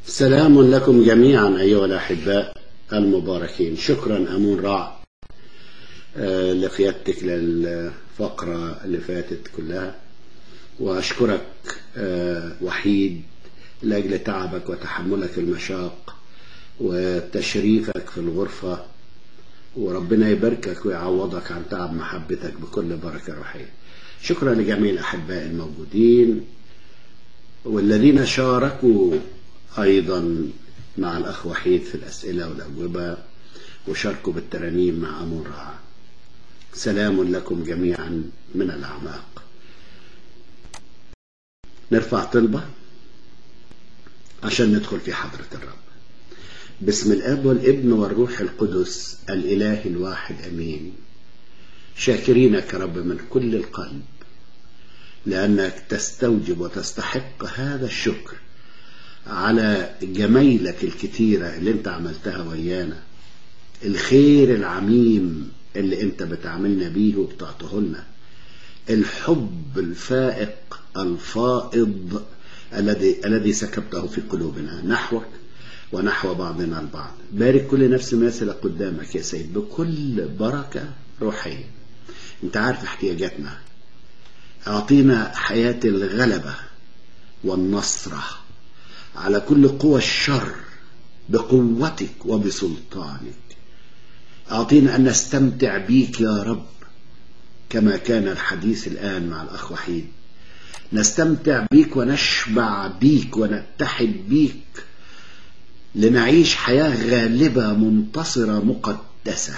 سلام لكم جميعا أيها الأحباء المباركين شكرا أمون راع آه، لقيادتك للفقرة اللي فاتت كلها وأشكرك آه، وحيد لأجل تعبك وتحملك المشاق وتشريفك في الغرفة وربنا يباركك ويعوضك عن تعب محبتك بكل بركة روحية شكرا لجميع الأحباء الموجودين والذين شاركوا أيضا مع الأخ وحيد في الأسئلة والأجوبة وشاركوا بالترانيم مع أمون رعا سلام لكم جميعا من الأعماق نرفع طلبة عشان ندخل في حضرة الرب باسم الاب والابن والروح القدس الاله الواحد امين شاكرينك يا رب من كل القلب لانك تستوجب وتستحق هذا الشكر على جميلك الكتيره اللي انت عملتها ويانا الخير العميم اللي انت بتعاملنا بيه وبتعطيه لنا الحب الفائق الفائض الذي الذي سكبته في قلوبنا نحوك ونحو بعضنا البعض بارك كل نفس ماثلة قدامك يا سيد بكل بركة روحية انت عارف احتياجاتنا اعطينا حياة الغلبة والنصرة على كل قوى الشر بقوتك وبسلطانك اعطينا ان نستمتع بيك يا رب كما كان الحديث الان مع الاخ وحيد نستمتع بيك ونشبع بيك ونتحد بيك لنعيش حياة غالبة منتصرة مقدسة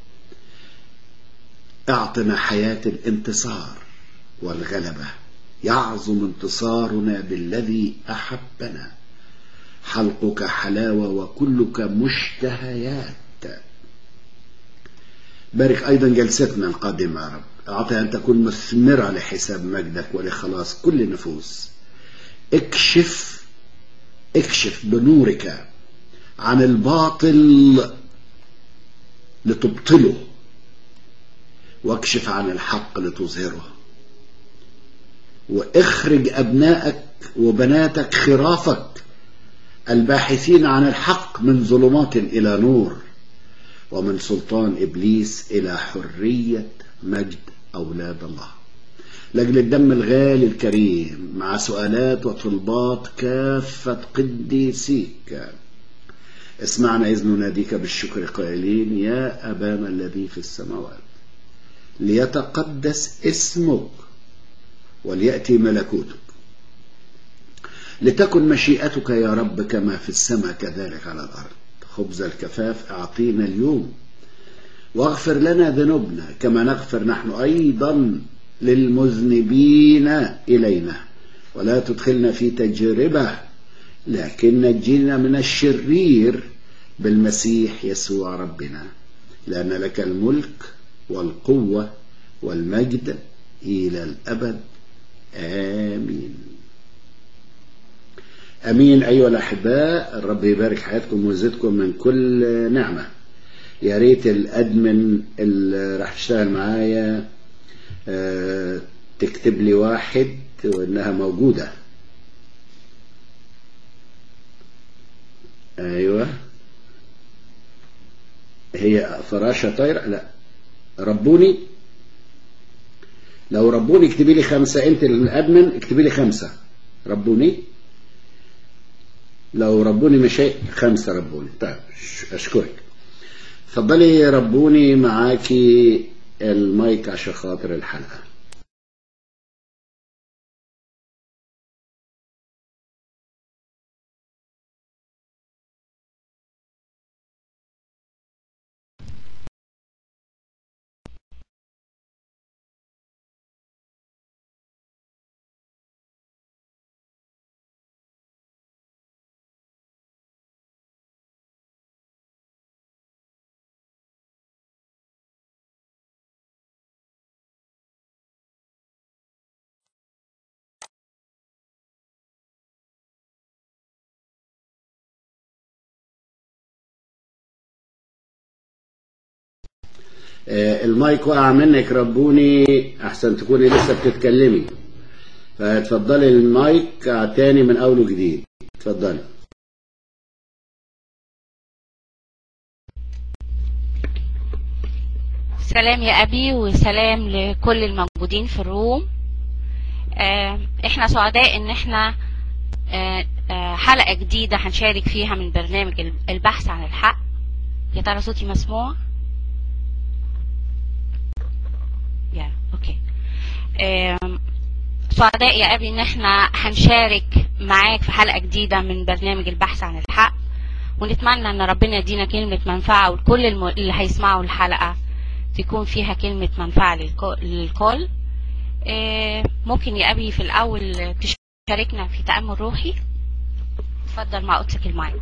اعطنا حياة الانتصار والغلبة يعظم انتصارنا بالذي أحبنا حلقك حلاوة وكلك مشتهيات بارك أيضا جلستنا القادمة يا رب أعطي أن تكون مثمرة لحساب مجدك ولخلاص كل نفوس اكشف اكشف بنورك عن الباطل لتبطله واكشف عن الحق لتظهره واخرج ابنائك وبناتك خرافك الباحثين عن الحق من ظلمات الى نور ومن سلطان ابليس الى حريه مجد اولاد الله لاجل الدم الغالي الكريم مع سؤالات وطلبات كافه قديسيك اسمعنا إذ نناديك بالشكر قائلين يا أبانا الذي في السماوات ليتقدس اسمك وليأتي ملكوتك لتكن مشيئتك يا رب كما في السماء كذلك على الأرض خبز الكفاف أعطينا اليوم واغفر لنا ذنوبنا كما نغفر نحن أيضا للمذنبين إلينا ولا تدخلنا في تجربة لكن نجينا من الشرير بالمسيح يسوع ربنا لأن لك الملك والقوة والمجد إلى الأبد آمين أمين أيها الأحباء الرب يبارك حياتكم ويزيدكم من كل نعمة يا ريت الأدمن اللي راح تشتغل معايا آه، تكتب لي واحد وإنها موجودة ايوه هي فراشة طايرة لا ربوني لو ربوني اكتبي لي خمسة انت الادمن اكتبي لي خمسة ربوني لو ربوني مش هي خمسة ربوني طيب اشكرك اتفضلي ربوني معاكي المايك عشان خاطر الحلقة آه، المايك وقع منك ربوني احسن تكوني لسه بتتكلمي فاتفضلي المايك تاني من اول وجديد اتفضلي سلام يا أبي وسلام لكل الموجودين في الروم آه، احنا سعداء ان احنا آه، آه، حلقة جديدة هنشارك فيها من برنامج البحث عن الحق يا ترى صوتي مسموع؟ يا اوكي آم، سعداء يا أبي ان احنا هنشارك معاك في حلقة جديدة من برنامج البحث عن الحق ونتمنى ان ربنا يدينا كلمة منفعة وكل الم... اللي هيسمعوا الحلقة تكون فيها كلمة منفعة للكل, للكل. آه، ممكن يا أبي في الأول تشاركنا في تأمل روحي اتفضل مع قدسك المايك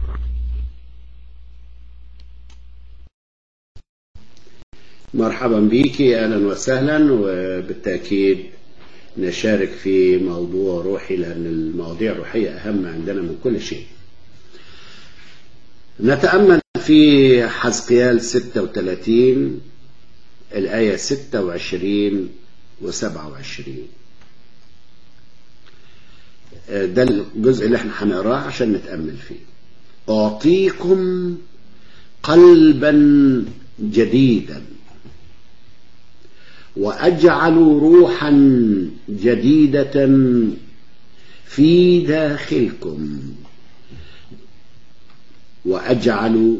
مرحبا بيكي اهلا وسهلا وبالتاكيد نشارك في موضوع روحي لان المواضيع الروحيه اهم عندنا من كل شيء نتامل في حزقيال 36 الايه 26 و27 ده الجزء اللي احنا هنقراه عشان نتامل فيه اعطيكم قلبا جديدا واجعل روحا جديده في داخلكم واجعل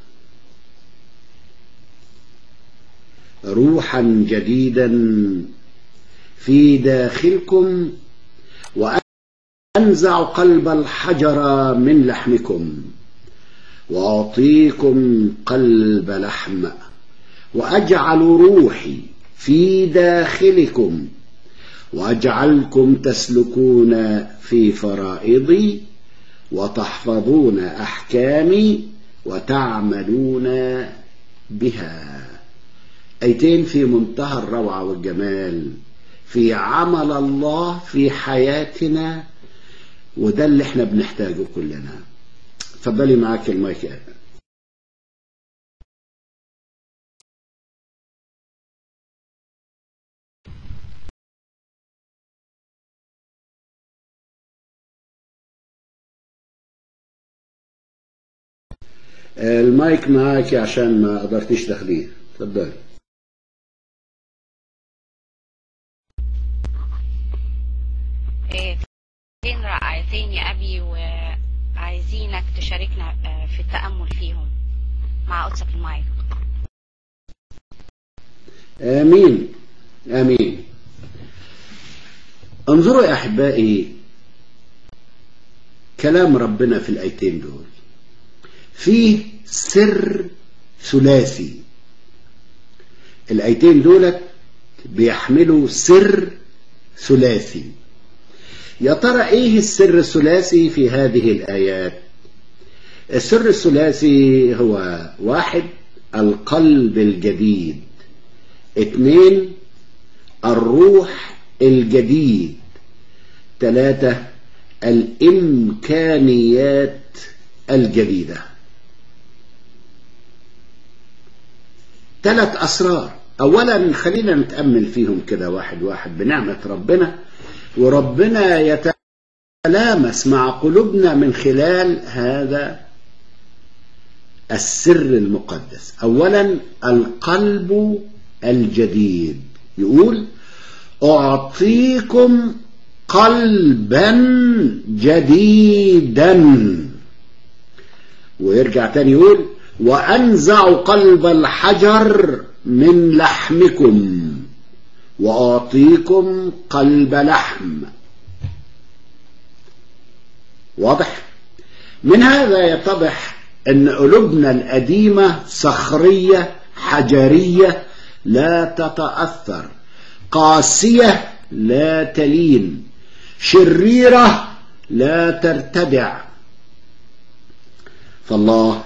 روحا جديدا في داخلكم وانزع قلب الحجر من لحمكم واعطيكم قلب لحم واجعل روحي في داخلكم واجعلكم تسلكون في فرائضي وتحفظون احكامي وتعملون بها ايتين في منتهى الروعه والجمال في عمل الله في حياتنا وده اللي احنا بنحتاجه كلنا اتفضلي معاك المايك يا أبا. المايك معاك عشان ما قدرتيش تاخديه اتفضلي آه، فين رائعتين يا أبي وعايزينك تشاركنا آه، في التأمل فيهم مع قدسك المايك آمين آمين انظروا يا أحبائي كلام ربنا في الآيتين دول فيه سر ثلاثي الآيتين دولت بيحملوا سر ثلاثي يا ترى ايه السر الثلاثي في هذه الآيات السر الثلاثي هو واحد القلب الجديد اثنين الروح الجديد ثلاثة الإمكانيات الجديدة ثلاث أسرار أولا خلينا نتأمل فيهم كده واحد واحد بنعمة ربنا وربنا يتلامس مع قلوبنا من خلال هذا السر المقدس أولا القلب الجديد يقول أعطيكم قلبا جديدا ويرجع تاني يقول وأنزع قلب الحجر من لحمكم وأعطيكم قلب لحم واضح من هذا يتضح أن قلوبنا القديمة صخرية حجرية لا تتأثر قاسية لا تلين شريرة لا ترتدع فالله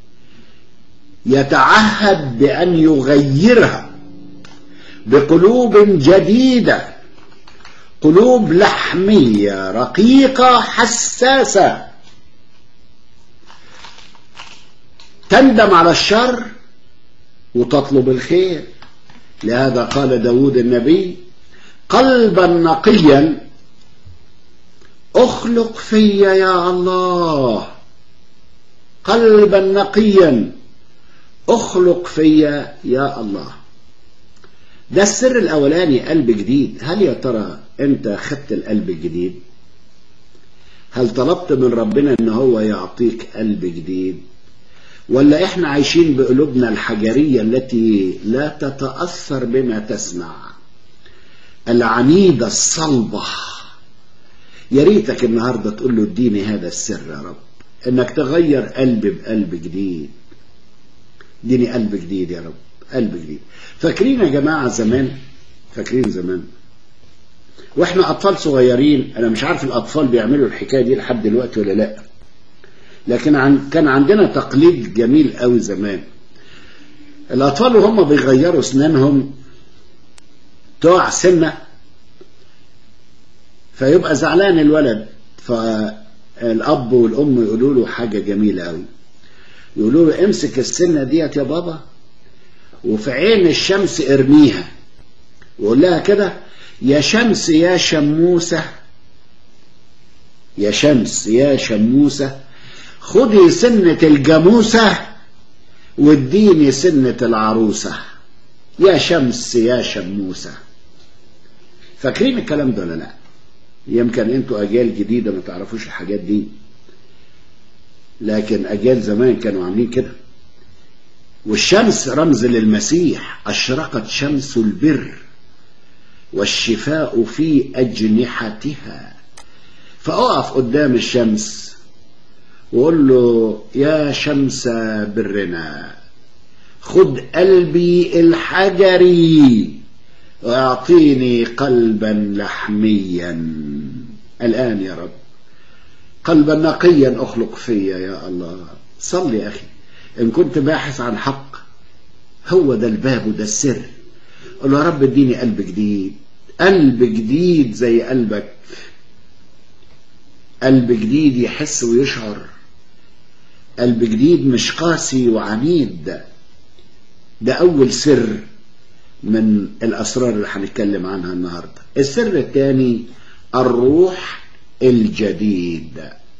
يتعهد بأن يغيرها بقلوب جديدة قلوب لحمية رقيقة حساسة تندم على الشر وتطلب الخير لهذا قال داود النبي قلبا نقيا اخلق في يا الله قلبا نقيا اخلق في يا الله ده السر الأولاني قلب جديد هل يا ترى أنت خدت القلب الجديد هل طلبت من ربنا أن هو يعطيك قلب جديد ولا إحنا عايشين بقلوبنا الحجرية التي لا تتأثر بما تسمع العنيدة الصلبة يا ريتك النهاردة تقول له اديني هذا السر يا رب انك تغير قلبي بقلب جديد اديني قلب جديد يا رب قلب جديد فاكرين يا جماعة زمان فاكرين زمان واحنا اطفال صغيرين انا مش عارف الاطفال بيعملوا الحكاية دي لحد دلوقتي ولا لا لكن عن كان عندنا تقليد جميل قوي زمان الاطفال وهم بيغيروا اسنانهم تقع سنة فيبقى زعلان الولد فالاب والام يقولوا له حاجة جميلة قوي يقولوا له امسك السنة ديت يا بابا وفي عين الشمس ارميها وقول لها كده يا شمس يا شموسة يا شمس يا شموسة خدي سنة الجاموسة واديني سنة العروسة يا شمس يا شموسة فاكرين الكلام ده ولا لا يمكن انتوا اجيال جديدة ما تعرفوش الحاجات دي لكن اجيال زمان كانوا عاملين كده والشمس رمز للمسيح اشرقت شمس البر والشفاء في اجنحتها فاقف قدام الشمس وقول له يا شمس برنا خد قلبي الحجري واعطيني قلبا لحميا الان يا رب قلبا نقيا اخلق فيا يا الله صل يا اخي ان كنت باحث عن حق هو ده الباب وده السر قل له يا رب اديني قلب جديد قلب جديد زي قلبك قلب جديد يحس ويشعر قلب جديد مش قاسي وعنيد ده, ده أول سر من الأسرار اللي هنتكلم عنها النهاردة السر الثاني الروح الجديد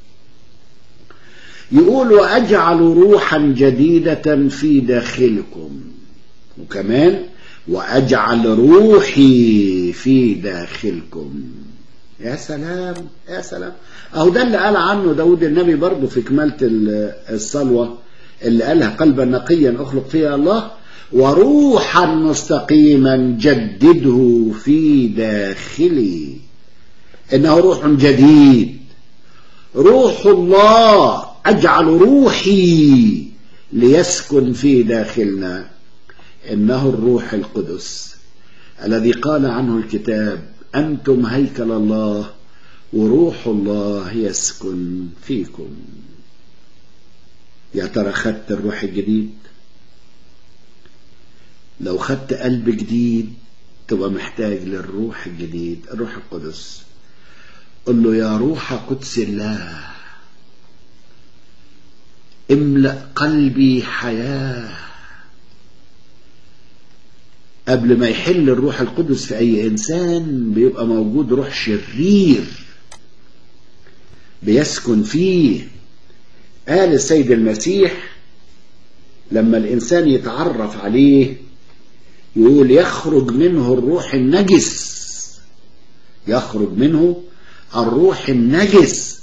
يقول وأجعل روحا جديدة في داخلكم وكمان وأجعل روحي في داخلكم يا سلام يا سلام اهو ده اللي قال عنه داود النبي برضه في كمالة الصلوة اللي قالها قلبا نقيا اخلق فيها الله وروحا مستقيما جدده في داخلي انه روح جديد روح الله اجعل روحي ليسكن في داخلنا انه الروح القدس الذي قال عنه الكتاب أنتم هيكل الله وروح الله يسكن فيكم يا ترى خدت الروح الجديد لو خدت قلب جديد تبقى محتاج للروح الجديد الروح القدس قل له يا روح قدس الله املأ قلبي حياه قبل ما يحل الروح القدس في أي إنسان بيبقى موجود روح شرير بيسكن فيه قال السيد المسيح لما الإنسان يتعرف عليه يقول يخرج منه الروح النجس يخرج منه الروح النجس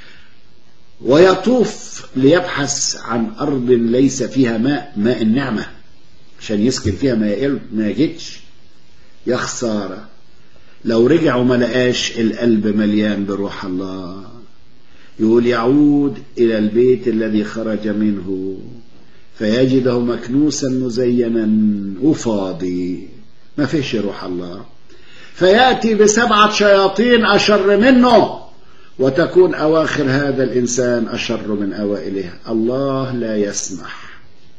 ويطوف ليبحث عن أرض ليس فيها ماء ماء النعمة عشان يسكن فيها ما يقل ما يجدش يا خسارة لو رجع وما لقاش القلب مليان بروح الله يقول يعود إلى البيت الذي خرج منه فيجده مكنوسا مزينا وفاضي ما فيش روح الله فيأتي بسبعة شياطين أشر منه وتكون أواخر هذا الإنسان أشر من أوائله الله لا يسمح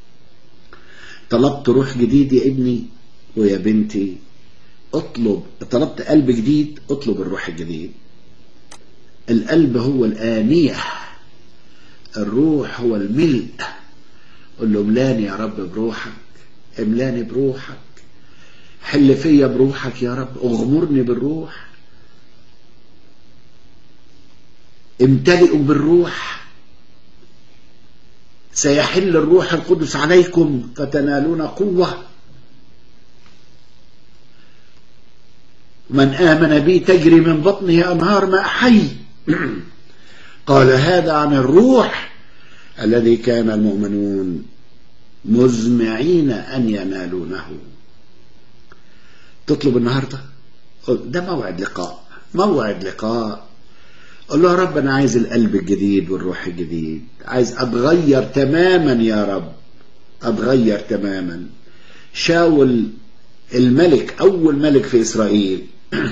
طلبت روح جديد يا ابني ويا بنتي اطلب طلبت قلب جديد اطلب الروح الجديد القلب هو الآنية الروح هو الملء قل له املاني يا رب بروحك املاني بروحك حل فيا بروحك يا رب اغمرني بالروح امتلئوا بالروح سيحل الروح القدس عليكم فتنالون قوة من آمن بي تجري من بطنه أنهار ماء حي قال هذا عن الروح الذي كان المؤمنون مزمعين أن ينالونه تطلب النهاردة ده موعد لقاء موعد لقاء قل له يا رب أنا عايز القلب الجديد والروح الجديد عايز أتغير تماما يا رب أتغير تماما شاول الملك أول ملك في إسرائيل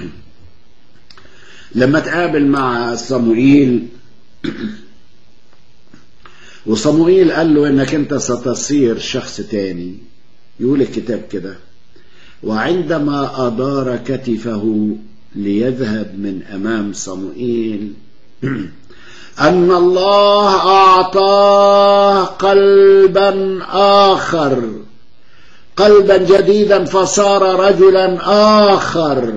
لما تقابل مع صموئيل وصموئيل قال له انك انت ستصير شخص تاني يقول الكتاب كده وعندما أدار كتفه ليذهب من أمام صموئيل أن الله أعطاه قلبا آخر قلبا جديدا فصار رجلا آخر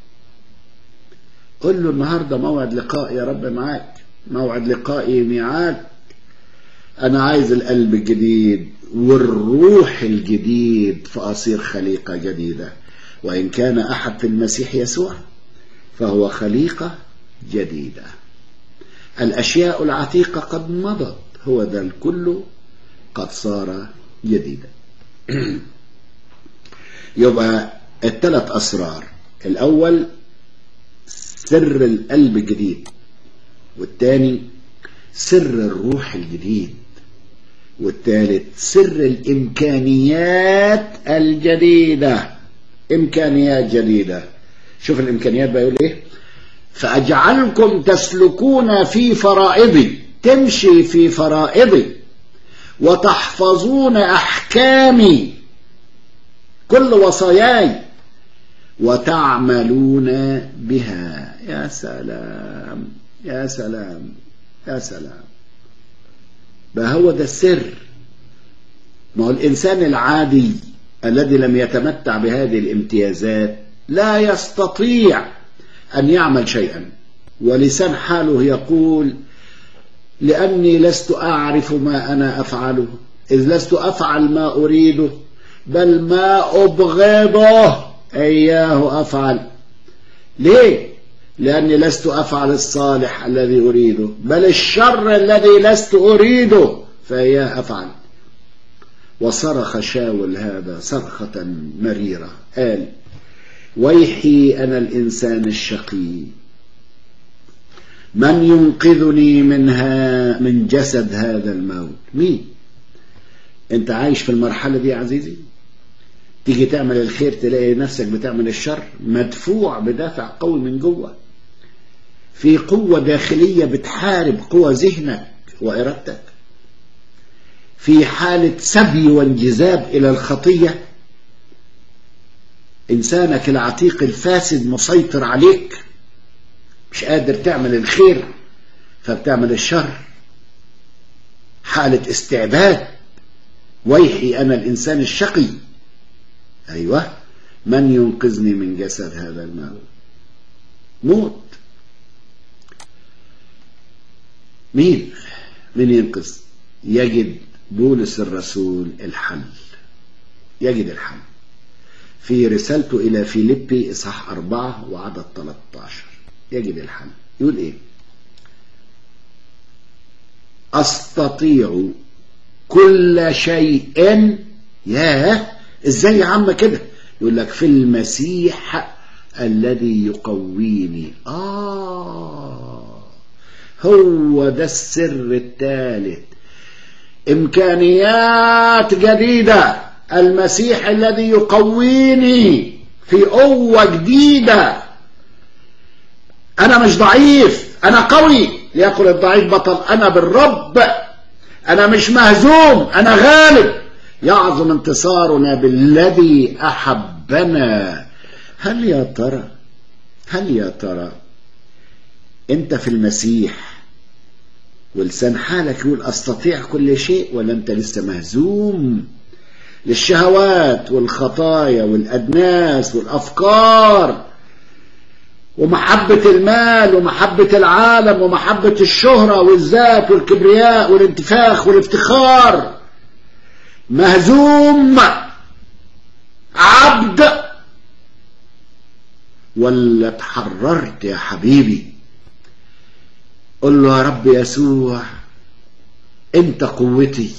قل له النهاردة موعد لقاء يا رب معاك موعد لقائي معاك أنا عايز القلب الجديد والروح الجديد فأصير خليقة جديدة وإن كان أحد في المسيح يسوع فهو خليقة جديدة الأشياء العتيقة قد مضت هو ذا الكل قد صار جديدا يبقى الثلاث أسرار الأول سر القلب الجديد والثاني سر الروح الجديد والثالث سر الإمكانيات الجديدة إمكانيات جديدة شوف الإمكانيات بيقول إيه فأجعلكم تسلكون في فرائضي تمشي في فرائضي وتحفظون أحكامي كل وصاياي وتعملون بها يا سلام يا سلام يا سلام ده هو ده السر ما هو الإنسان العادي الذي لم يتمتع بهذه الامتيازات لا يستطيع أن يعمل شيئا ولسان حاله يقول لأني لست أعرف ما أنا أفعله إذ لست أفعل ما أريده بل ما أبغضه إياه أفعل ليه؟ لأني لست أفعل الصالح الذي أريده بل الشر الذي لست أريده فإياه أفعل وصرخ شاول هذا صرخة مريرة قال ويحي أنا الإنسان الشقي من ينقذني منها من جسد هذا الموت مين انت عايش في المرحلة دي يا عزيزي تيجي تعمل الخير تلاقي نفسك بتعمل الشر مدفوع بدافع قوي من جوه في قوة داخلية بتحارب قوة ذهنك وإرادتك في حالة سبي وانجذاب إلى الخطية إنسانك العتيق الفاسد مسيطر عليك مش قادر تعمل الخير فبتعمل الشر حالة استعباد ويحي أنا الإنسان الشقي أيوة من ينقذني من جسد هذا الموت موت مين من ينقذ يجد بولس الرسول الحل يجد الحل في رسالته إلى فيليبي إصحاح أربعة وعدد 13 يجد الحل يقول إيه أستطيع كل شيء ياه ازاي يا عم كده يقول لك في المسيح الذي يقويني آه هو ده السر الثالث إمكانيات جديدة المسيح الذي يقويني في قوة جديدة أنا مش ضعيف أنا قوي ليقل الضعيف بطل أنا بالرب أنا مش مهزوم أنا غالب يعظم انتصارنا بالذي أحبنا هل يا ترى هل يا ترى أنت في المسيح ولسان حالك يقول أستطيع كل شيء ولا أنت لسه مهزوم للشهوات والخطايا والأدناس والأفكار ومحبة المال ومحبة العالم ومحبة الشهرة والذات والكبرياء والانتفاخ والافتخار مهزوم عبد ولا اتحررت يا حبيبي قل له يا رب يسوع انت قوتي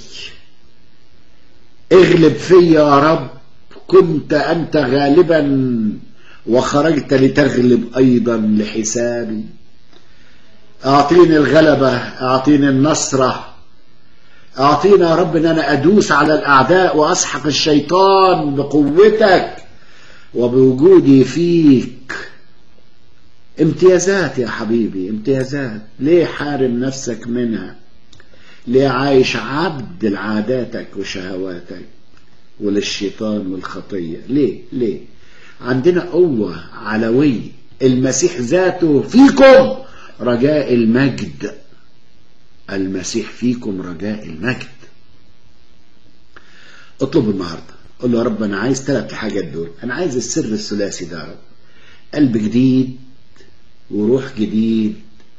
اغلب فيا يا رب كنت انت غالبا وخرجت لتغلب ايضا لحسابي اعطيني الغلبة اعطيني النصرة اعطينا يا رب ان انا ادوس على الاعداء واسحق الشيطان بقوتك وبوجودي فيك امتيازات يا حبيبي امتيازات ليه حارم نفسك منها ليه عايش عبد لعاداتك وشهواتك وللشيطان والخطية ليه ليه عندنا قوة علوية المسيح ذاته فيكم رجاء المجد المسيح فيكم رجاء المجد اطلب النهارده قول له يا رب انا عايز ثلاث حاجات دول انا عايز السر الثلاثي ده يا رب قلب جديد وروح جديد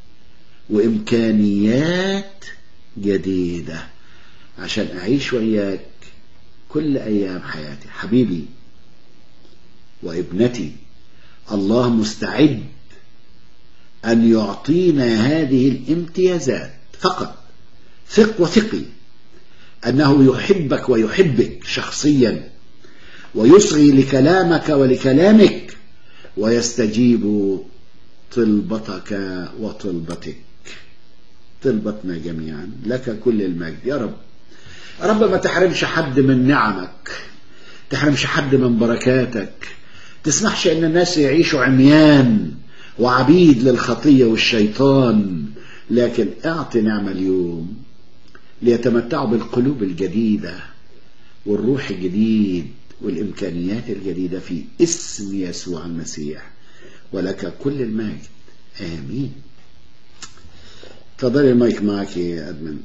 وامكانيات جديده عشان اعيش وياك كل ايام حياتي حبيبي وابنتي الله مستعد ان يعطينا هذه الامتيازات فقط ثق وثقي انه يحبك ويحبك شخصيا ويصغي لكلامك ولكلامك ويستجيب طلبتك وطلبتك طلبتنا جميعا لك كل المجد يا رب يا رب ما تحرمش حد من نعمك تحرمش حد من بركاتك تسمحش ان الناس يعيشوا عميان وعبيد للخطية والشيطان لكن اعطي نعمة اليوم ليتمتعوا بالقلوب الجديدة والروح الجديد والإمكانيات الجديدة في اسم يسوع المسيح ولك كل المجد آمين تفضلي المايك معك يا أدمن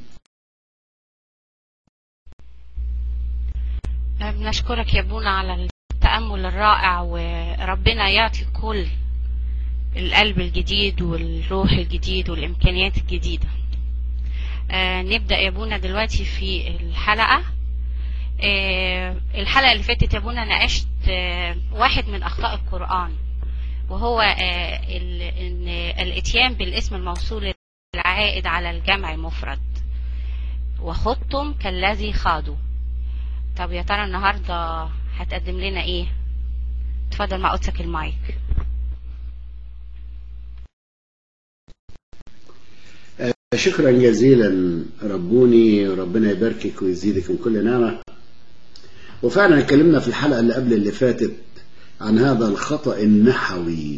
بنشكرك يا ابونا على التأمل الرائع وربنا يعطي كل القلب الجديد والروح الجديد والإمكانيات الجديدة آه نبدأ يا ابونا دلوقتي في الحلقة آه الحلقة اللي فاتت يا ابونا ناقشت آه واحد من أخطاء القرآن وهو آه إن الإتيان بالاسم الموصول العائد على الجمع المفرد وخضتم كالذي خاضوا طب يا ترى النهاردة هتقدم لنا ايه اتفضل مع قدسك المايك شكرا جزيلا ربوني وربنا يباركك ويزيدك من كل نعمة وفعلا اتكلمنا في الحلقة اللي قبل اللي فاتت عن هذا الخطأ النحوي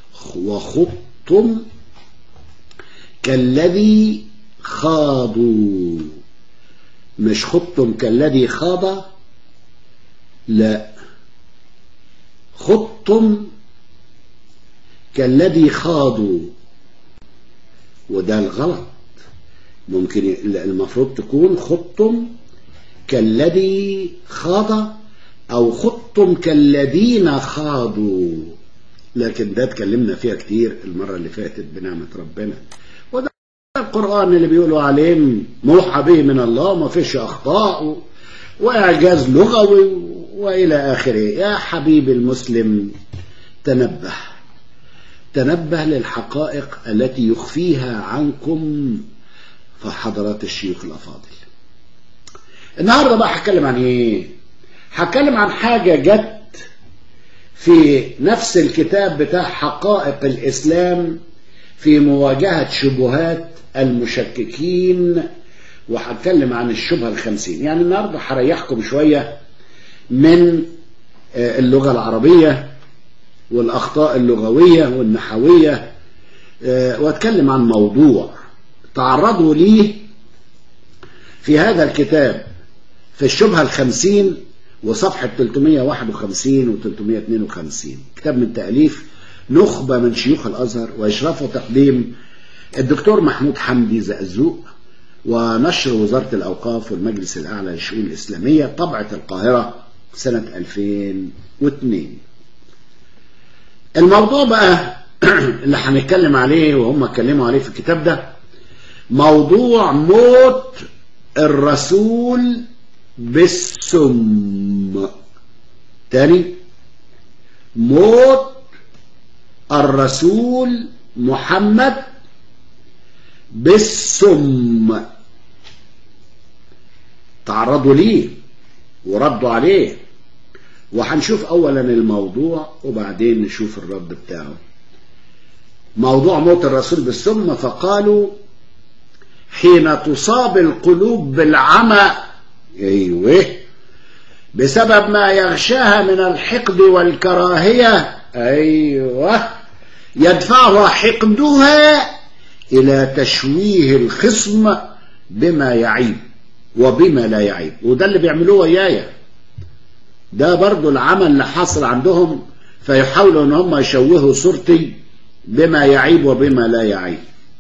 وخضتم كالذي خاضوا مش خضتم كالذي خاض لا خضتم كالذي خاضوا وده الغلط ممكن المفروض تكون خضتم كالذي خاض او خضتم كالذين خاضوا لكن ده اتكلمنا فيها كتير المرة اللي فاتت بنعمة ربنا وده القرآن اللي بيقولوا عليه موحى به من الله وما فيش أخطاء وإعجاز لغوي وإلى آخره يا حبيبي المسلم تنبه تنبه للحقائق التي يخفيها عنكم فحضرات الشيوخ الأفاضل النهاردة بقى هتكلم عن إيه هتكلم عن حاجة جت في نفس الكتاب بتاع حقائق الإسلام في مواجهة شبهات المشككين وهتكلم عن الشبهة الخمسين يعني النهاردة هريحكم شوية من اللغة العربية والأخطاء اللغوية والنحوية واتكلم عن موضوع تعرضوا ليه في هذا الكتاب في الشبهة الخمسين وصفحة 351 و 352 كتاب من تأليف نخبة من شيوخ الأزهر وإشرافه تقديم الدكتور محمود حمدي زقزوق ونشر وزارة الأوقاف والمجلس الأعلى للشؤون الإسلامية طبعة القاهرة سنة 2002 الموضوع بقى اللي هنتكلم عليه وهم اتكلموا عليه في الكتاب ده موضوع موت الرسول بالسم تاني موت الرسول محمد بالسم تعرضوا ليه وردوا عليه وهنشوف اولا الموضوع وبعدين نشوف الرد بتاعه موضوع موت الرسول بالسم فقالوا حين تصاب القلوب بالعمى ايوه بسبب ما يغشاها من الحقد والكراهيه ايوه يدفعها حقدها الى تشويه الخصم بما يعيب وبما لا يعيب وده اللي بيعملوه ويايا ده برضو العمل اللي حاصل عندهم فيحاولوا ان هم يشوهوا صورتي بما يعيب وبما لا يعيب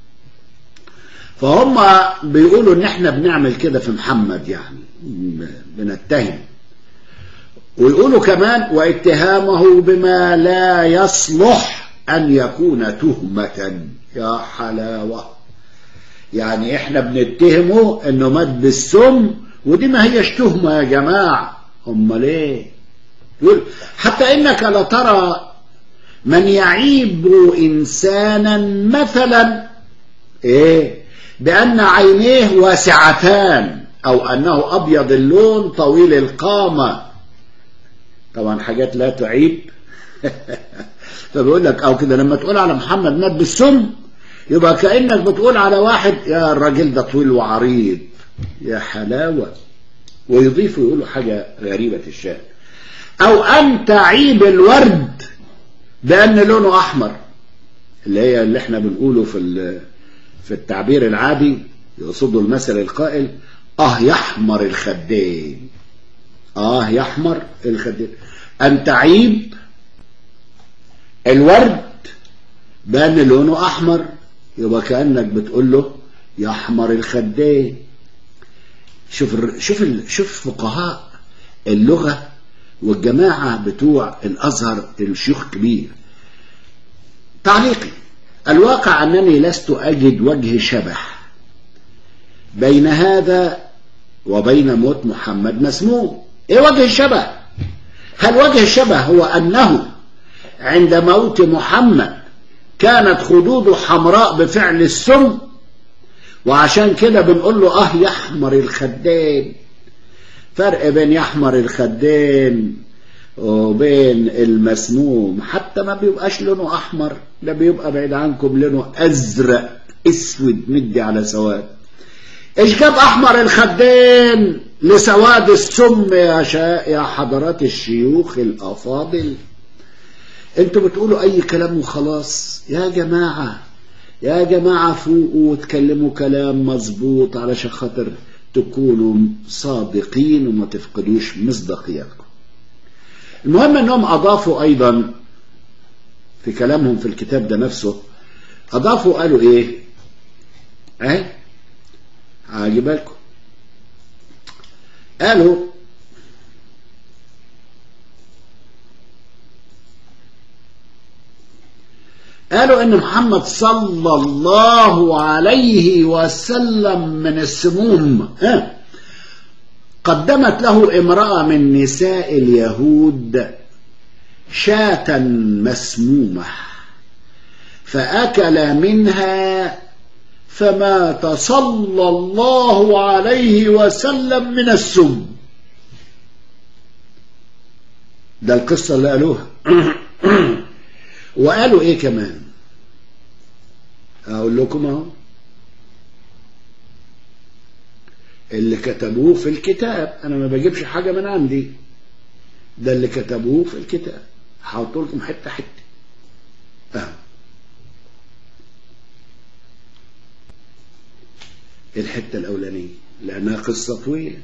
فهم بيقولوا ان احنا بنعمل كده في محمد يعني بنتهم ويقولوا كمان واتهامه بما لا يصلح ان يكون تهمة يا حلاوة يعني احنا بنتهمه انه مات بالسم ودي ما هيش تهمة يا جماعة امال ايه يقول حتى انك لترى من يعيب انسانا مثلا ايه بان عينيه واسعتان او انه ابيض اللون طويل القامة طبعا حاجات لا تعيب فبيقول لك او كده لما تقول على محمد مات بالسم يبقى كأنك بتقول على واحد يا الراجل ده طويل وعريض يا حلاوة ويضيفوا يقولوا حاجة غريبة الشأن أو أن تعيب الورد بأن لونه أحمر اللي هي اللي احنا بنقوله في في التعبير العادي يقصده المثل القائل اه يحمر الخدين اه يحمر الخدين أن تعيب الورد بأن لونه أحمر يبقى كأنك بتقول له يحمر الخدين شوف شوف شوف فقهاء اللغة والجماعة بتوع الأزهر الشيوخ كبير تعليقي الواقع أنني لست أجد وجه شبه بين هذا وبين موت محمد مسموم ايه وجه الشبه هل وجه الشبه هو أنه عند موت محمد كانت خدوده حمراء بفعل السم وعشان كده بنقول له اه يحمر الخدين فرق بين يحمر الخدين وبين المسموم حتى ما بيبقاش لونه احمر ده بيبقى بعيد عنكم لونه ازرق اسود مدي على سواد ايش جاب احمر الخدين لسواد السم يا شا... يا حضرات الشيوخ الافاضل انتوا بتقولوا اي كلام وخلاص يا جماعة يا جماعة فوقوا وتكلموا كلام مظبوط علشان خاطر تكونوا صادقين وما تفقدوش مصداقيتكم المهم انهم اضافوا ايضا في كلامهم في الكتاب ده نفسه اضافوا قالوا ايه اهي عاجبالكم قالوا قالوا ان محمد صلى الله عليه وسلم من السموم ها قدمت له امرأة من نساء اليهود شاة مسمومة فأكل منها فمات صلى الله عليه وسلم من السم ده القصة اللي قالوها وقالوا ايه كمان اقول لكم اهو اللي كتبوه في الكتاب انا ما بجيبش حاجة من عندي ده اللي كتبوه في الكتاب هحط لكم حتة حتة اهو الحتة الأولانية لأنها قصة طويلة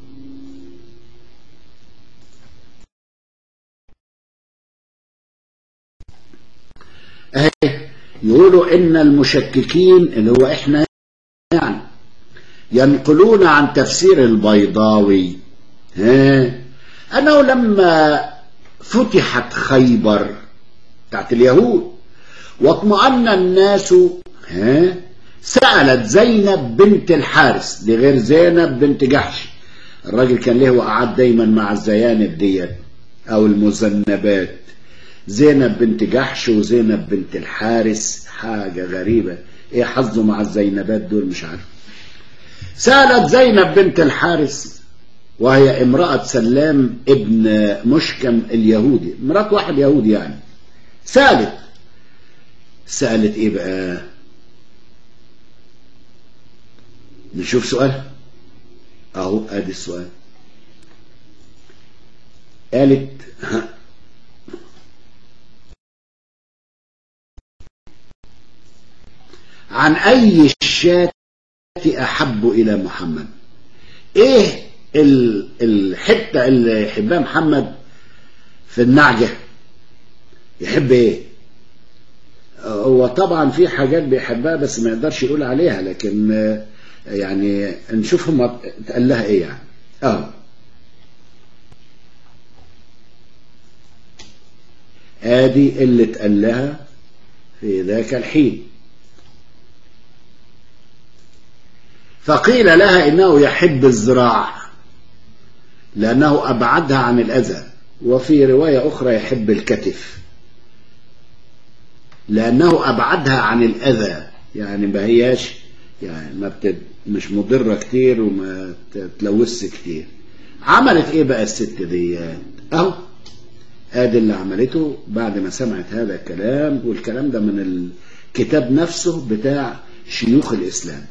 أهي يقولوا إن المشككين اللي هو إحنا يعني ينقلون عن تفسير البيضاوي ها أنه لما فتحت خيبر بتاعت اليهود واطمأن الناس ها سألت زينب بنت الحارس دي غير زينب بنت جحش الراجل كان له وقعد دايما مع الزيانب ديت او المذنبات زينب بنت جحش وزينب بنت الحارس حاجة غريبة ايه حظه مع الزينبات دول مش عارف سألت زينب بنت الحارس وهي امرأة سلام ابن مشكم اليهودي مرات واحد يهودي يعني سألت سألت ايه بقى نشوف سؤالها اهو ادي السؤال قالت عن اي الشاة احب الى محمد ايه الحتة اللي يحبها محمد في النعجة يحب ايه هو طبعا في حاجات بيحبها بس ما يقدرش يقول عليها لكن يعني نشوف هم اتقال لها ايه يعني اه ادي اللي اتقال لها في ذاك الحين فقيل لها انه يحب الزراع لانه ابعدها عن الاذى وفي روايه اخرى يحب الكتف لانه ابعدها عن الاذى يعني ما هياش يعني ما بتد مش مضره كتير وما تلوث كتير عملت ايه بقى الست دي اهو ادي اللي عملته بعد ما سمعت هذا الكلام والكلام ده من الكتاب نفسه بتاع شيوخ الاسلام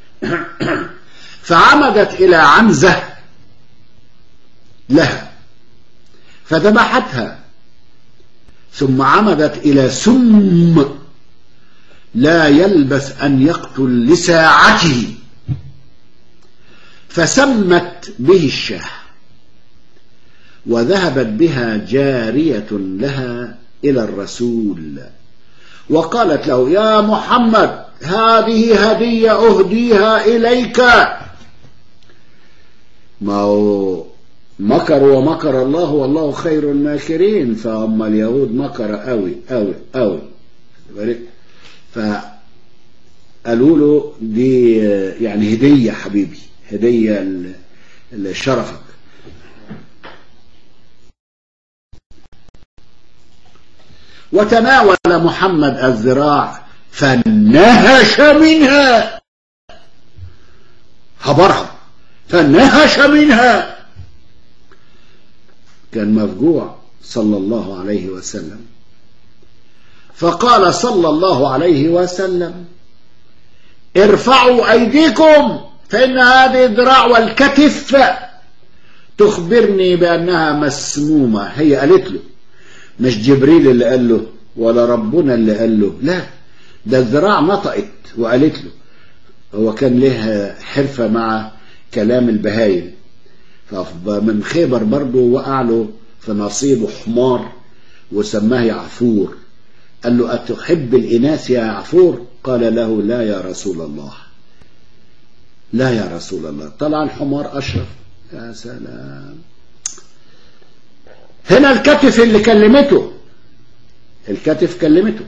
فعمدت الى عنزه لها فذبحتها ثم عمدت الى سم لا يلبث ان يقتل لساعته فسمت به الشاه وذهبت بها جاريه لها الى الرسول وقالت له يا محمد هذه هديه اهديها اليك ما هو مكروا ومكر الله والله خير الماكرين فهم اليهود مكر قوي قوي قوي فقالوا له دي يعني هديه حبيبي هديه لشرفك وتناول محمد الذراع فنهش منها هبرها فنهش منها كان مفجوع صلى الله عليه وسلم فقال صلى الله عليه وسلم ارفعوا ايديكم فان هذه الذراع والكتف تخبرني بانها مسمومه هي قالت له مش جبريل اللي قال له ولا ربنا اللي قال له لا ده الذراع نطقت وقالت له هو كان له حرفة مع كلام البهايم فمن خيبر برضه وقع له في نصيبه حمار وسماه يعفور قال له أتحب الإناث يا يعفور قال له لا يا رسول الله لا يا رسول الله طلع الحمار أشرف يا سلام هنا الكتف اللي كلمته الكتف كلمته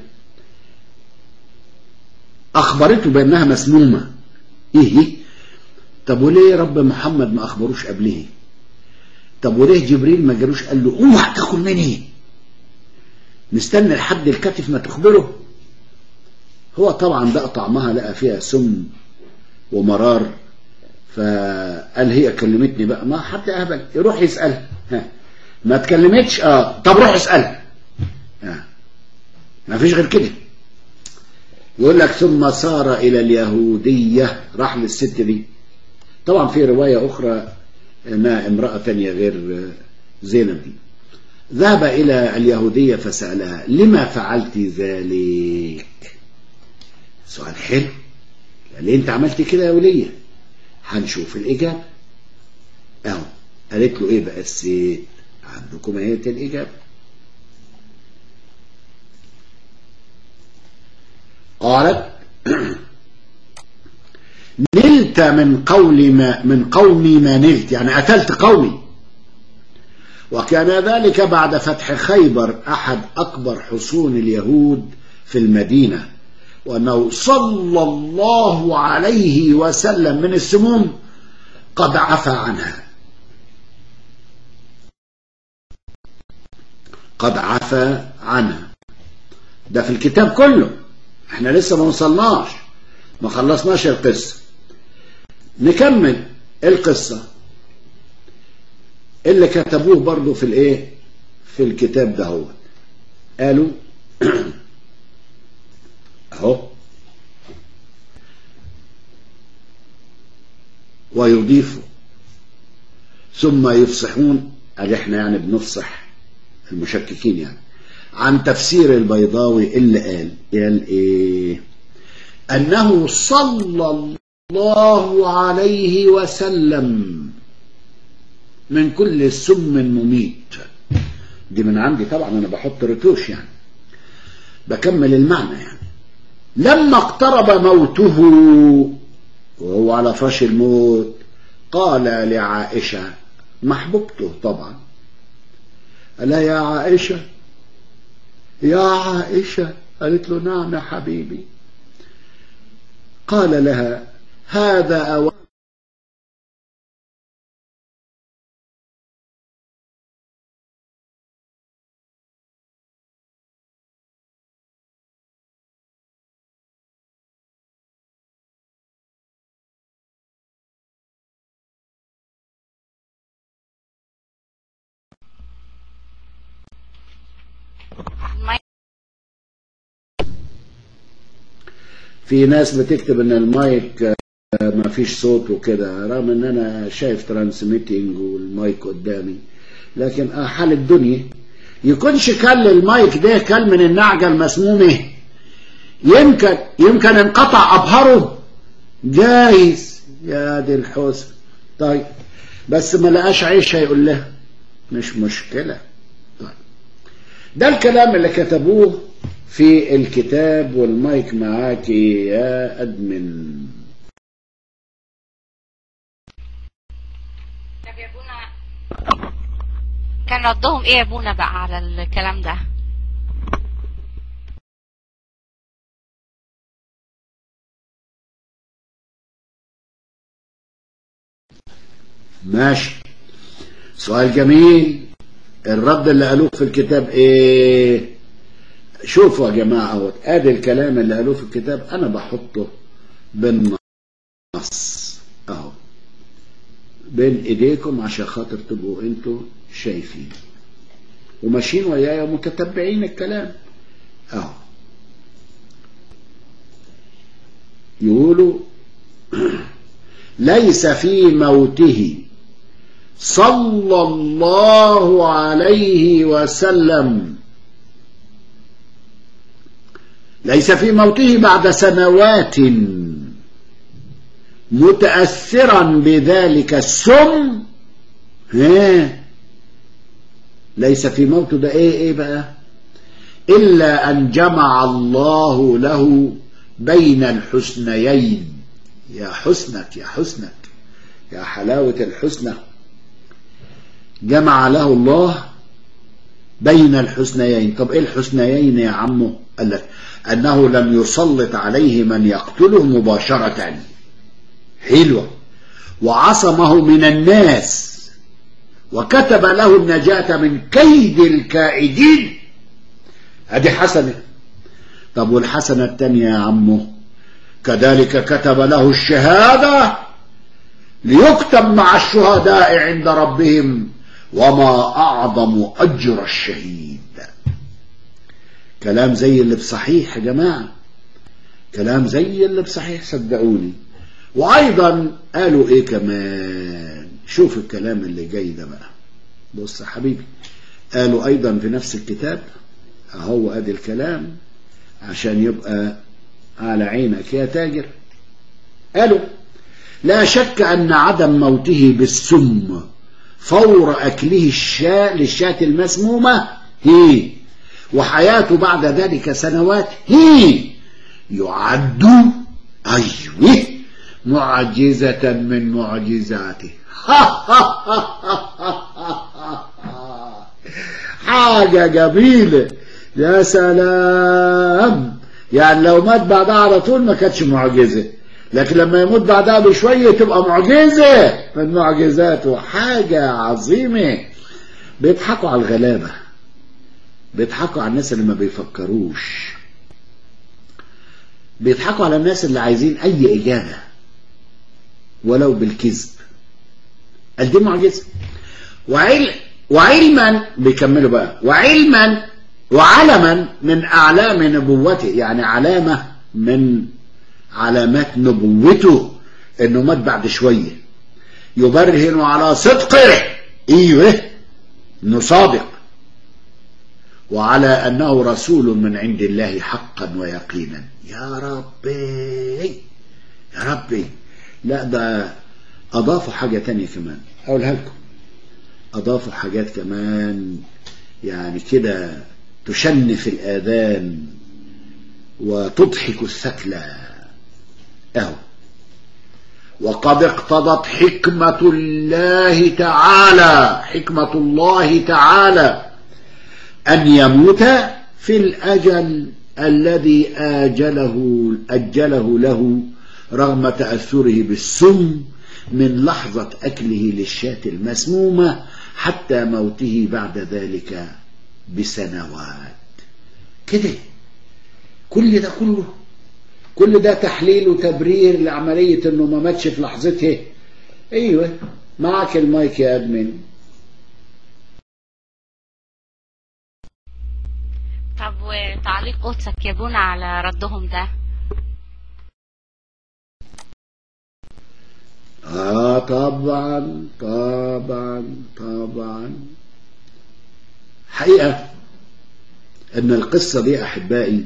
أخبرته بأنها مسمومة إيه طب وليه رب محمد ما أخبروش قبله طب وليه جبريل ما جالوش قال له اوعى تاكل مني مستنى لحد الكتف ما تخبره هو طبعا بقى طعمها لقى فيها سم ومرار فقال هي كلمتني بقى ما حد اهبل يروح يسالها ها ما اتكلمتش اه طب روح اسالها آه. ما فيش غير كده يقول لك ثم صار الى اليهوديه راح للست دي طبعا في روايه اخرى انها امراه ثانيه غير زينب دي ذهب الى اليهوديه فسالها لما فعلت ذلك سؤال حلو ليه انت عملت كده يا وليه هنشوف الاجابه اهو قالت له ايه بقى الست عندكم اهي الاجابه قالت نلت من قول ما من قومي ما نلت يعني قتلت قومي وكان ذلك بعد فتح خيبر أحد أكبر حصون اليهود في المدينة وأنه صلى الله عليه وسلم من السموم قد عفى عنها قد عفى عنها ده في الكتاب كله احنا لسه ما وصلناش ما خلصناش القصة نكمل القصة اللي كتبوه برضو في الايه في الكتاب ده هو قالوا اهو ويضيفوا ثم يفصحون قال احنا يعني بنفصح المشككين يعني عن تفسير البيضاوي اللي قال قال ايه انه صلى الله عليه وسلم من كل سم مميت دي من عندي طبعا انا بحط رتوش يعني بكمل المعنى يعني لما اقترب موته وهو على فراش الموت قال لعائشة محبوبته طبعا قال لها يا عائشة يا عائشة قالت له نعم يا حبيبي قال لها هذا أوان في ناس بتكتب ان المايك ما فيش صوت وكده رغم ان انا شايف ترانسميتنج والمايك قدامي لكن حال الدنيا يكونش كل المايك ده كل من النعجة المسمومة يمكن يمكن انقطع ابهره جايز يا دي الحسن طيب بس ما لقاش عيشة يقول لها مش مشكلة طيب ده الكلام اللي كتبوه في الكتاب والمايك معاكي يا أدمن طب يا ابونا كان ردهم ايه يا ابونا بقى على الكلام ده ماشي سؤال جميل الرد اللي قالوه في الكتاب ايه شوفوا يا جماعة اهو ادي الكلام اللي قالوه في الكتاب انا بحطه بالنص اهو بين ايديكم عشان خاطر تبقوا انتوا شايفين وماشيين ويايا ومتتبعين الكلام اهو يقولوا ليس في موته صلى الله عليه وسلم ليس في موته بعد سنوات متأثرا بذلك السم ها ليس في موته ده ايه ايه بقى إلا أن جمع الله له بين الحسنيين يا حسنك يا حسنك يا حلاوة الحسنى جمع له الله بين الحسنيين طب ايه الحسنيين يا عمو قال لك أنه لم يسلط عليه من يقتله مباشرة حلوة وعصمه من الناس وكتب له النجاة من كيد الكائدين هذه حسنة طب والحسنة الثانية يا عمو كذلك كتب له الشهادة ليكتب مع الشهداء عند ربهم وما أعظم أجر الشهيد كلام زي اللي بصحيح يا جماعة كلام زي اللي بصحيح صدقوني وأيضا قالوا إيه كمان شوف الكلام اللي جاي ده بقى بص يا حبيبي قالوا أيضا في نفس الكتاب أهو أدي الكلام عشان يبقى على عينك يا تاجر قالوا لا شك أن عدم موته بالسم فور أكله الشاء للشاة المسمومة هي وحياته بعد ذلك سنوات هي يعد أيوه معجزة من معجزاته حاجة جميلة يا سلام يعني لو مات بعدها على طول ما كانتش معجزة لكن لما يموت بعدها بشوية تبقى معجزة من معجزاته حاجة عظيمة بيضحكوا على الغلابة بيضحكوا على الناس اللي ما بيفكروش بيضحكوا على الناس اللي عايزين أي إجابة ولو بالكذب قال دي معجزة وعل وعلما بيكملوا بقى وعلما وعلما من أعلام نبوته يعني علامة من علامات نبوته انه مات بعد شوية يبرهن على صدقه ايوه انه صادق وعلى انه رسول من عند الله حقا ويقينا يا ربي يا ربي لا ده اضافوا حاجة تانية كمان اقولها لكم اضافوا حاجات كمان يعني كده تشنف الاذان وتضحك الثكلى اهو وقد اقتضت حكمة الله تعالى حكمة الله تعالى أن يموت في الأجل الذي آجله أجله له رغم تأثره بالسم من لحظة أكله للشاة المسمومة حتى موته بعد ذلك بسنوات كده كل ده كله كل ده تحليل وتبرير لعملية انه ما ماتش في لحظتها ايوه معك المايك يا ادمن طب وتعليق قدسك يا بونا على ردهم ده اه طبعا طبعا طبعا حقيقة ان القصة دي احبائي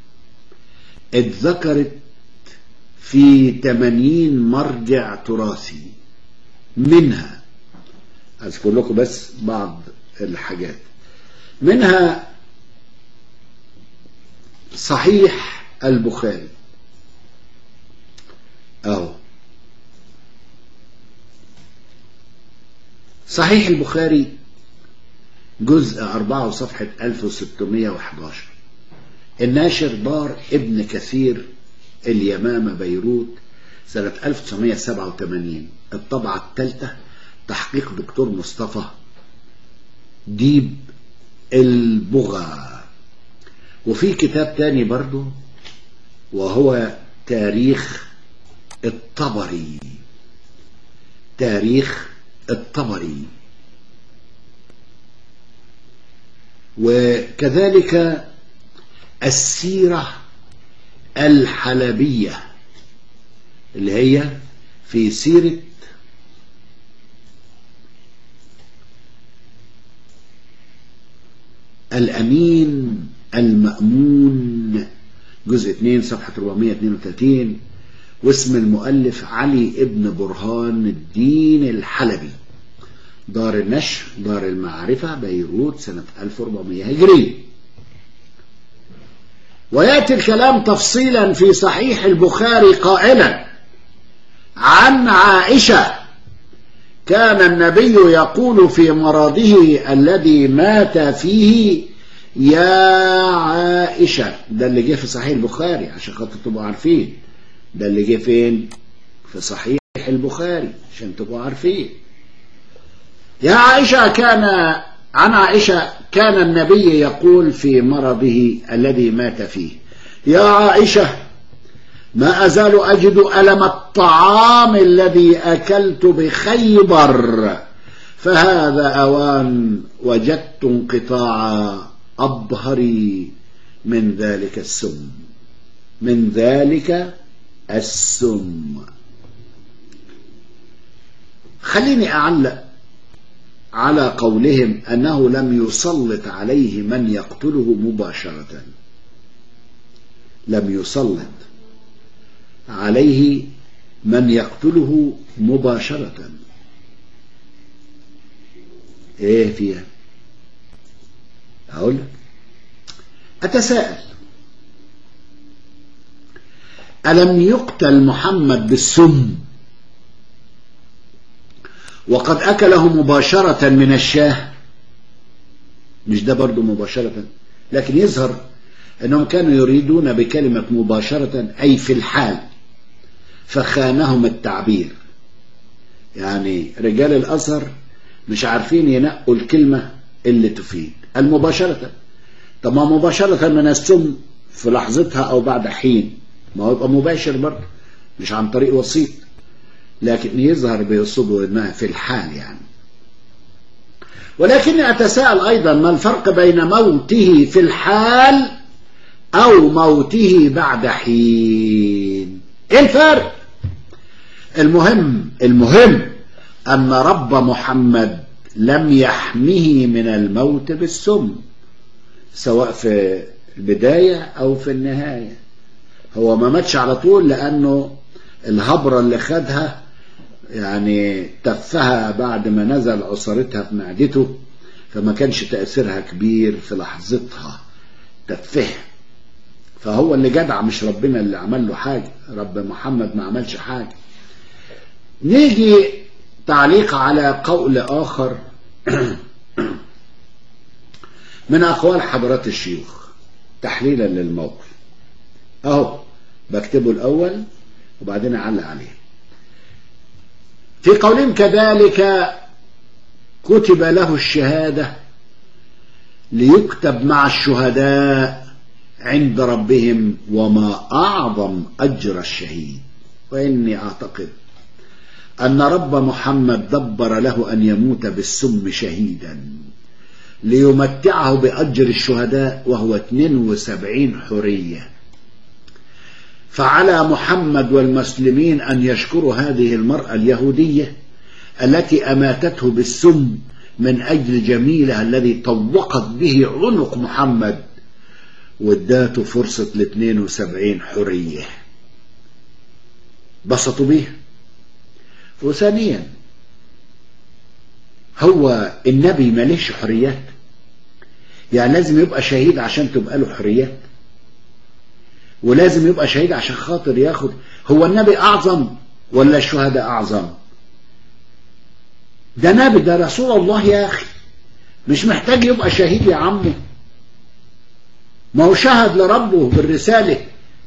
اتذكرت في 80 مرجع تراثي منها اذكر لكم بس بعض الحاجات منها صحيح البخاري اهو صحيح البخاري جزء 4 وصفحة 1611 الناشر دار ابن كثير اليمامة بيروت سنة 1987 الطبعة الثالثة تحقيق دكتور مصطفى ديب البغا وفي كتاب تاني برضو وهو تاريخ الطبري تاريخ الطبري وكذلك السيرة الحلبية اللي هي في سيرة الأمين المأمون جزء 2 صفحة 432 واسم المؤلف علي ابن برهان الدين الحلبي دار النشر دار المعرفة بيروت سنة 1400 هجري ويأتي الكلام تفصيلا في صحيح البخاري قائلا عن عائشة كان النبي يقول في مرضه الذي مات فيه يا عائشة ده اللي جه في صحيح البخاري عشان خاطر تبقوا عارفين ده اللي جه فين في صحيح البخاري عشان تبقوا عارفين يا عائشة كان عن عائشة كان النبي يقول في مرضه الذي مات فيه يا عائشة ما أزال أجد ألم الطعام الذي أكلت بخيبر فهذا أوان وجدت انقطاع أبهري من ذلك السم من ذلك السم خليني أعلق على قولهم أنه لم يسلط عليه من يقتله مباشرة لم يسلط عليه من يقتله مباشرة ايه فيها اقول لك اتساءل الم يقتل محمد بالسم وقد اكله مباشرة من الشاه مش ده برضو مباشرة لكن يظهر انهم كانوا يريدون بكلمة مباشرة اي في الحال فخانهم التعبير يعني رجال الأزهر مش عارفين ينقوا الكلمة اللي تفيد المباشرة طب ما مباشرة من السم في لحظتها أو بعد حين ما هو يبقى مباشر برضه مش عن طريق وسيط لكن يظهر بيقصده انها في الحال يعني ولكني أتساءل أيضا ما الفرق بين موته في الحال أو موته بعد حين إيه الفرق المهم المهم أن رب محمد لم يحمه من الموت بالسم سواء في البداية أو في النهاية هو ما ماتش على طول لأنه الهبرة اللي خدها يعني تفها بعد ما نزل عصارتها في معدته فما كانش تأثيرها كبير في لحظتها تفها فهو اللي جدع مش ربنا اللي عمل له حاجة رب محمد ما عملش حاجة نيجي تعليق على قول آخر من أقوال حضرات الشيوخ تحليلا للموقف أهو بكتبه الأول وبعدين أعلق عليه في قولهم كذلك كتب له الشهادة ليكتب مع الشهداء عند ربهم وما أعظم أجر الشهيد وإني أعتقد أن رب محمد دبر له أن يموت بالسم شهيدا ليمتعه بأجر الشهداء وهو 72 حرية فعلى محمد والمسلمين أن يشكروا هذه المرأة اليهودية التي أماتته بالسم من أجل جميلها الذي طوقت به عنق محمد واداته فرصة ل 72 حرية بسطوا بيها وثانيا هو النبي ماليش حريات يعني لازم يبقى شهيد عشان تبقى له حريات ولازم يبقى شهيد عشان خاطر ياخد هو النبي أعظم ولا الشهداء أعظم ده نبي ده رسول الله يا أخي مش محتاج يبقى شهيد يا عمي ما هو شهد لربه بالرسالة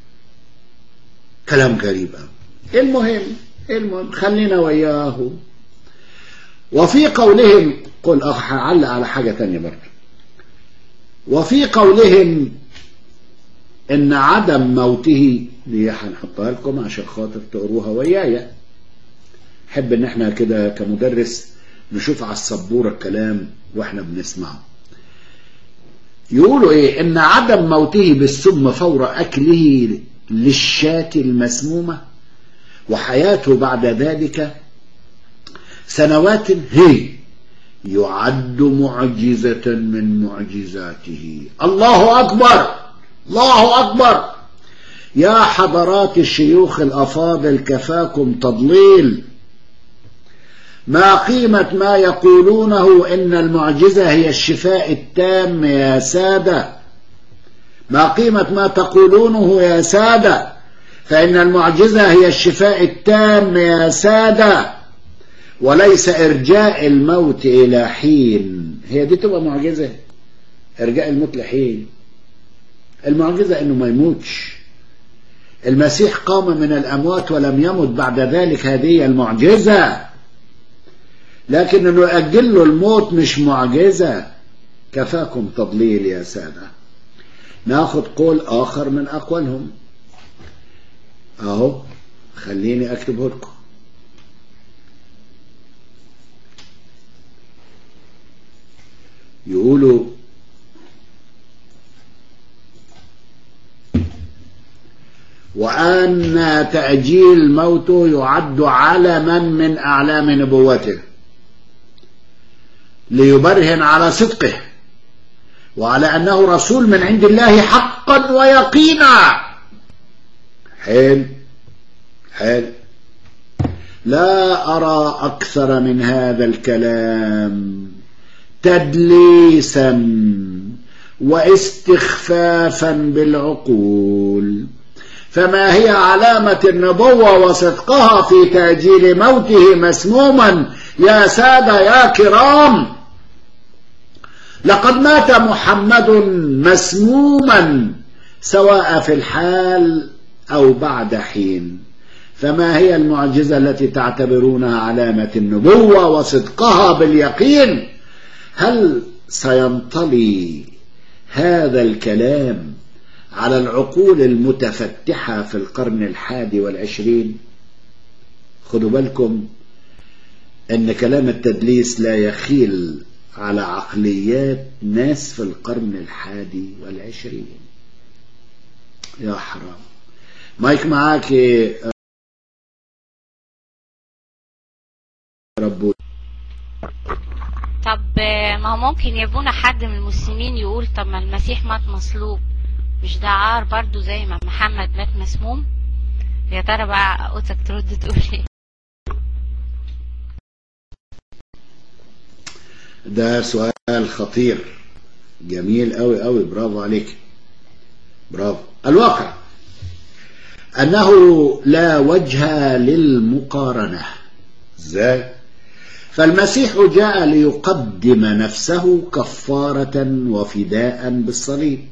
كلام غريب المهم المهم خلينا وياه وفي قولهم قل أخ هعلق على حاجة تانية برضه وفي قولهم ان عدم موته دي هنحطها لكم عشان خاطر تقروها ويايا حب ان احنا كده كمدرس نشوف على السبورة الكلام واحنا بنسمعه يقولوا ايه ان عدم موته بالسم فور اكله للشاة المسمومة وحياته بعد ذلك سنوات هي يعد معجزة من معجزاته الله أكبر الله أكبر يا حضرات الشيوخ الأفاضل كفاكم تضليل ما قيمة ما يقولونه إن المعجزة هي الشفاء التام يا سادة ما قيمة ما تقولونه يا سادة فإن المعجزة هي الشفاء التام يا سادة وليس إرجاء الموت إلى حين هي دي تبقى معجزة إرجاء الموت لحين المعجزة إنه ما يموتش المسيح قام من الأموات ولم يمت بعد ذلك هذه المعجزة لكن إنه يأجل له الموت مش معجزة كفاكم تضليل يا سادة ناخد قول آخر من أقوالهم أهو خليني أكتبه لكم يقولوا وأن تأجيل موته يعد علما من أعلام نبوته ليبرهن على صدقه وعلى أنه رسول من عند الله حقا ويقينا حلو حلو لا أرى أكثر من هذا الكلام تدليسا واستخفافا بالعقول فما هي علامة النبوة وصدقها في تأجيل موته مسموما يا سادة يا كرام لقد مات محمد مسموما سواء في الحال أو بعد حين فما هي المعجزة التي تعتبرونها علامة النبوة وصدقها باليقين هل سينطلي هذا الكلام على العقول المتفتحة في القرن الحادي والعشرين خدوا بالكم ان كلام التدليس لا يخيل على عقليات ناس في القرن الحادي والعشرين يا حرام مايك معاك ربو طب ما هو ممكن يبونا حد من المسلمين يقول طب ما المسيح مات مصلوب مش ده عار برضو زي ما محمد مات مسموم يا ترى بقى قلتك ترد تقول ايه ده سؤال خطير جميل قوي قوي برافو عليك برافو الواقع أنه لا وجه للمقارنة ازاي فالمسيح جاء ليقدم نفسه كفارة وفداء بالصليب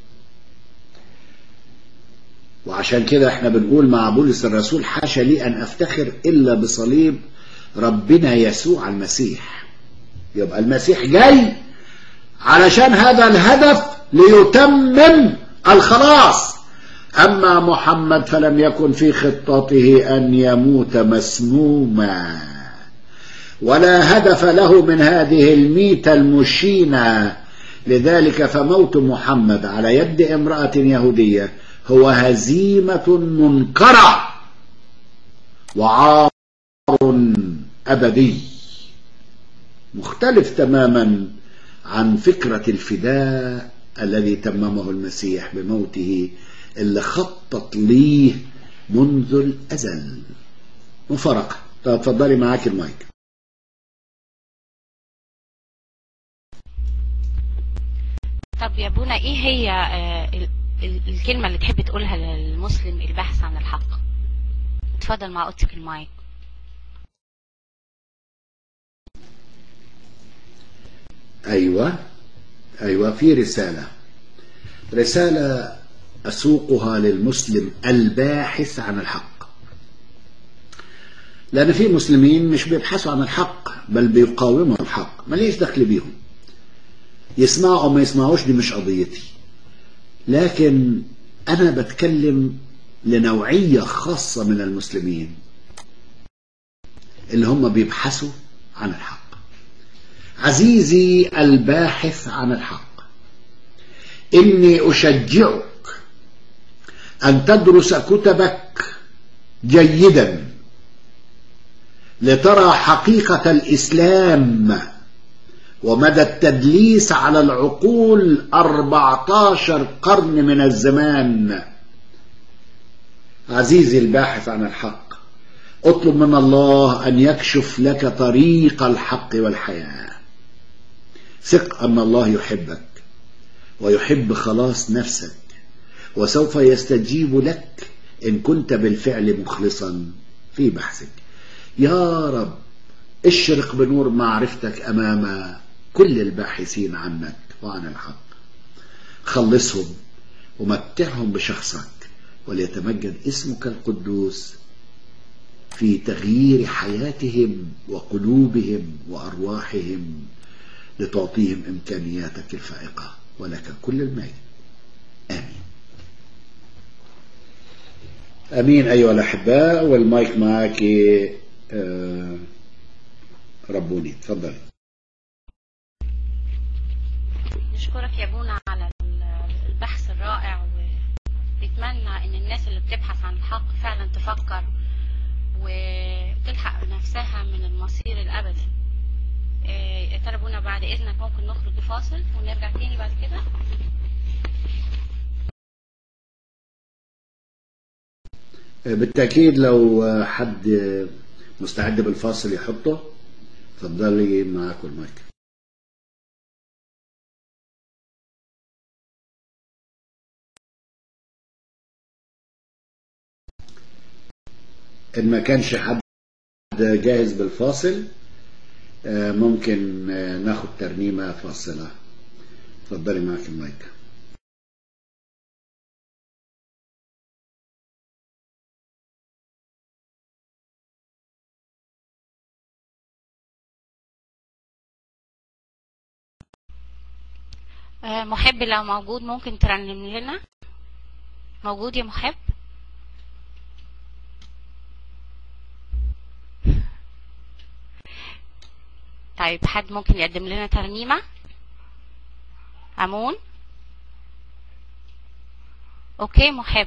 وعشان كده احنا بنقول مع بولس الرسول حاشا لي أن أفتخر إلا بصليب ربنا يسوع المسيح يبقى المسيح جاي علشان هذا الهدف ليتمم الخلاص أما محمد فلم يكن في خطته أن يموت مسموما ولا هدف له من هذه الميتة المشينة لذلك فموت محمد على يد امرأة يهودية هو هزيمة منكرة وعار أبدي مختلف تماما عن فكرة الفداء الذي تممه المسيح بموته اللي خطط ليه منذ الأزل مفارقة تفضلي معاك المايك طب يا بونا ايه هي آه، ال- ال- الكلمة اللي تحب تقولها للمسلم الباحث عن الحق اتفضل مع اوضتك المايك أيوة أيوة في رسالة رسالة أسوقها للمسلم الباحث عن الحق لأن في مسلمين مش بيبحثوا عن الحق بل بيقاوموا الحق ماليش دخل بيهم يسمعوا أو ما يسمعوش دي مش قضيتي لكن أنا بتكلم لنوعية خاصة من المسلمين اللي هم بيبحثوا عن الحق عزيزي الباحث عن الحق إني أشجعك أن تدرس كتبك جيدا لترى حقيقة الإسلام ومدى التدليس على العقول 14 قرن من الزمان عزيزي الباحث عن الحق اطلب من الله أن يكشف لك طريق الحق والحياة ثق أن الله يحبك ويحب خلاص نفسك وسوف يستجيب لك إن كنت بالفعل مخلصا في بحثك يا رب اشرق بنور معرفتك أمام كل الباحثين عنك وعن الحق خلصهم ومتعهم بشخصك وليتمجد اسمك القدوس في تغيير حياتهم وقلوبهم وأرواحهم لتعطيهم إمكانياتك الفائقة ولك كل المجد آمين أمين أيها الأحباء والمايك معك آه، ربوني تفضل نشكرك يا بونا على ال- البحث الرائع ونتمنى ان الناس اللي بتبحث عن الحق فعلا تفكر وتلحق نفسها من المصير الابدي إيه، يا ترى بونا بعد اذنك ممكن نخرج لفاصل ونرجع تاني بعد كده بالتأكيد لو حد مستعد بالفاصل يحطه تفضلي معاك المايك إن ما كانش حد جاهز بالفاصل آه، ممكن آه، ناخد ترنيمة فاصلة تفضلي معاك المايك آه، محب لو موجود ممكن ترنم لنا موجود يا محب طيب حد ممكن يقدم لنا ترنيمة أمون أوكي محب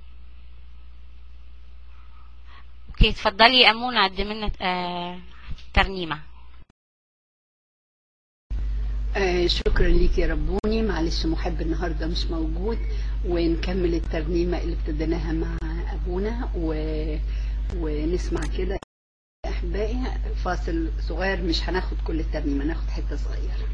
أوكي اتفضلي يا أمون قدم لنا آه، ترنيمة آه شكرا ليك يا ربوني معلش محب النهارده مش موجود ونكمل الترنيمه اللي ابتديناها مع ابونا و... ونسمع كده احبائي فاصل صغير مش هناخد كل الترنيمه ناخد حته صغيره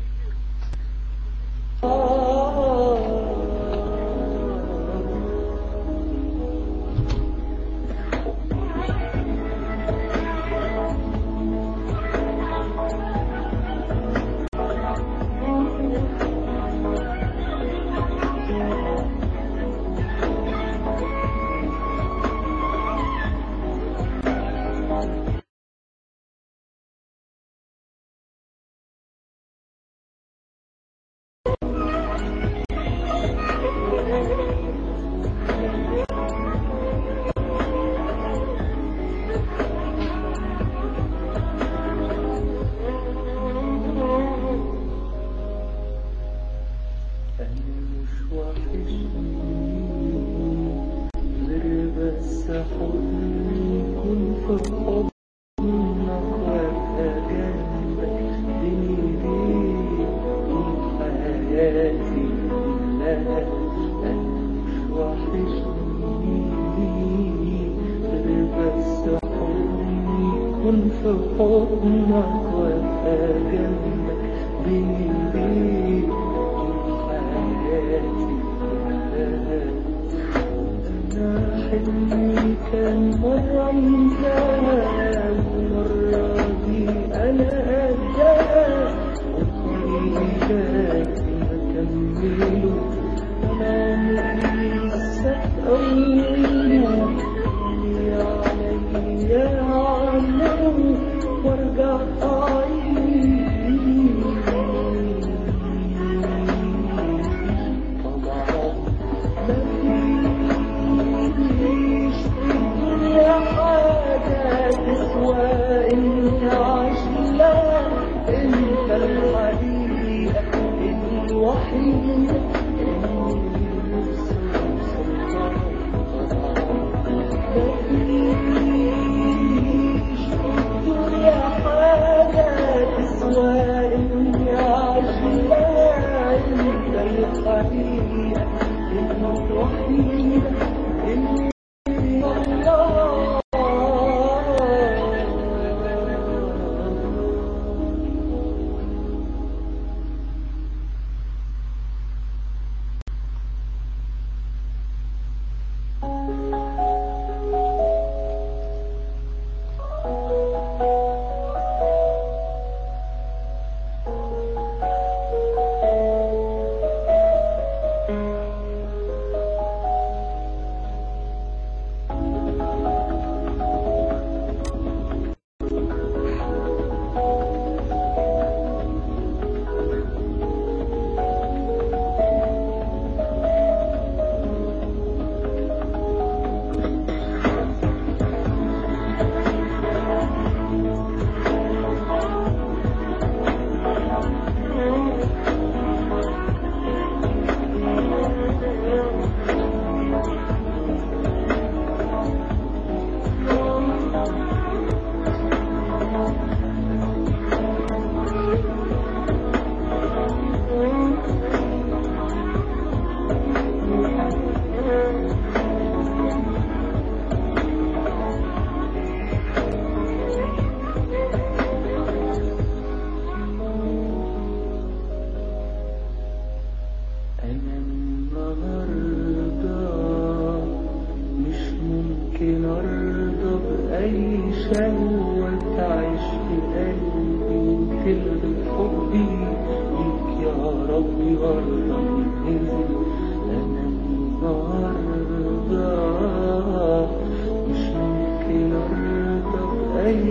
أنا مش وحشني غير بس حضني يكون في حضنك وأبقى جنبك بيني طول حياتي كلها أنا مش وحشني غير بس حضني يكون في حضنك وأبقى جنبك بيني طول حياتي كلها أنا حلمي كان مرة انتهى والمرة دي أنا قدها وطريقي لازم أكمله أنا عمري لسه في أوله اللي عليا أعمله وأرجع أعيش طبعا مفيش في الدنيا حاجة تسوى إني أعيش لها أنت الحقيقة الوحيدة اللي نفسي أوصلها مفيش في الدنيا حاجة تسوى إني أعيش لها أنت الحقيقة الوحيدة اللي أنا النهاردة مش ممكن أرضى بأي شهوة تعيش في قلبي وتلغي حبي ليك يا ربي وارضى ننزل أنا النهاردة مش ممكن أرضى بأي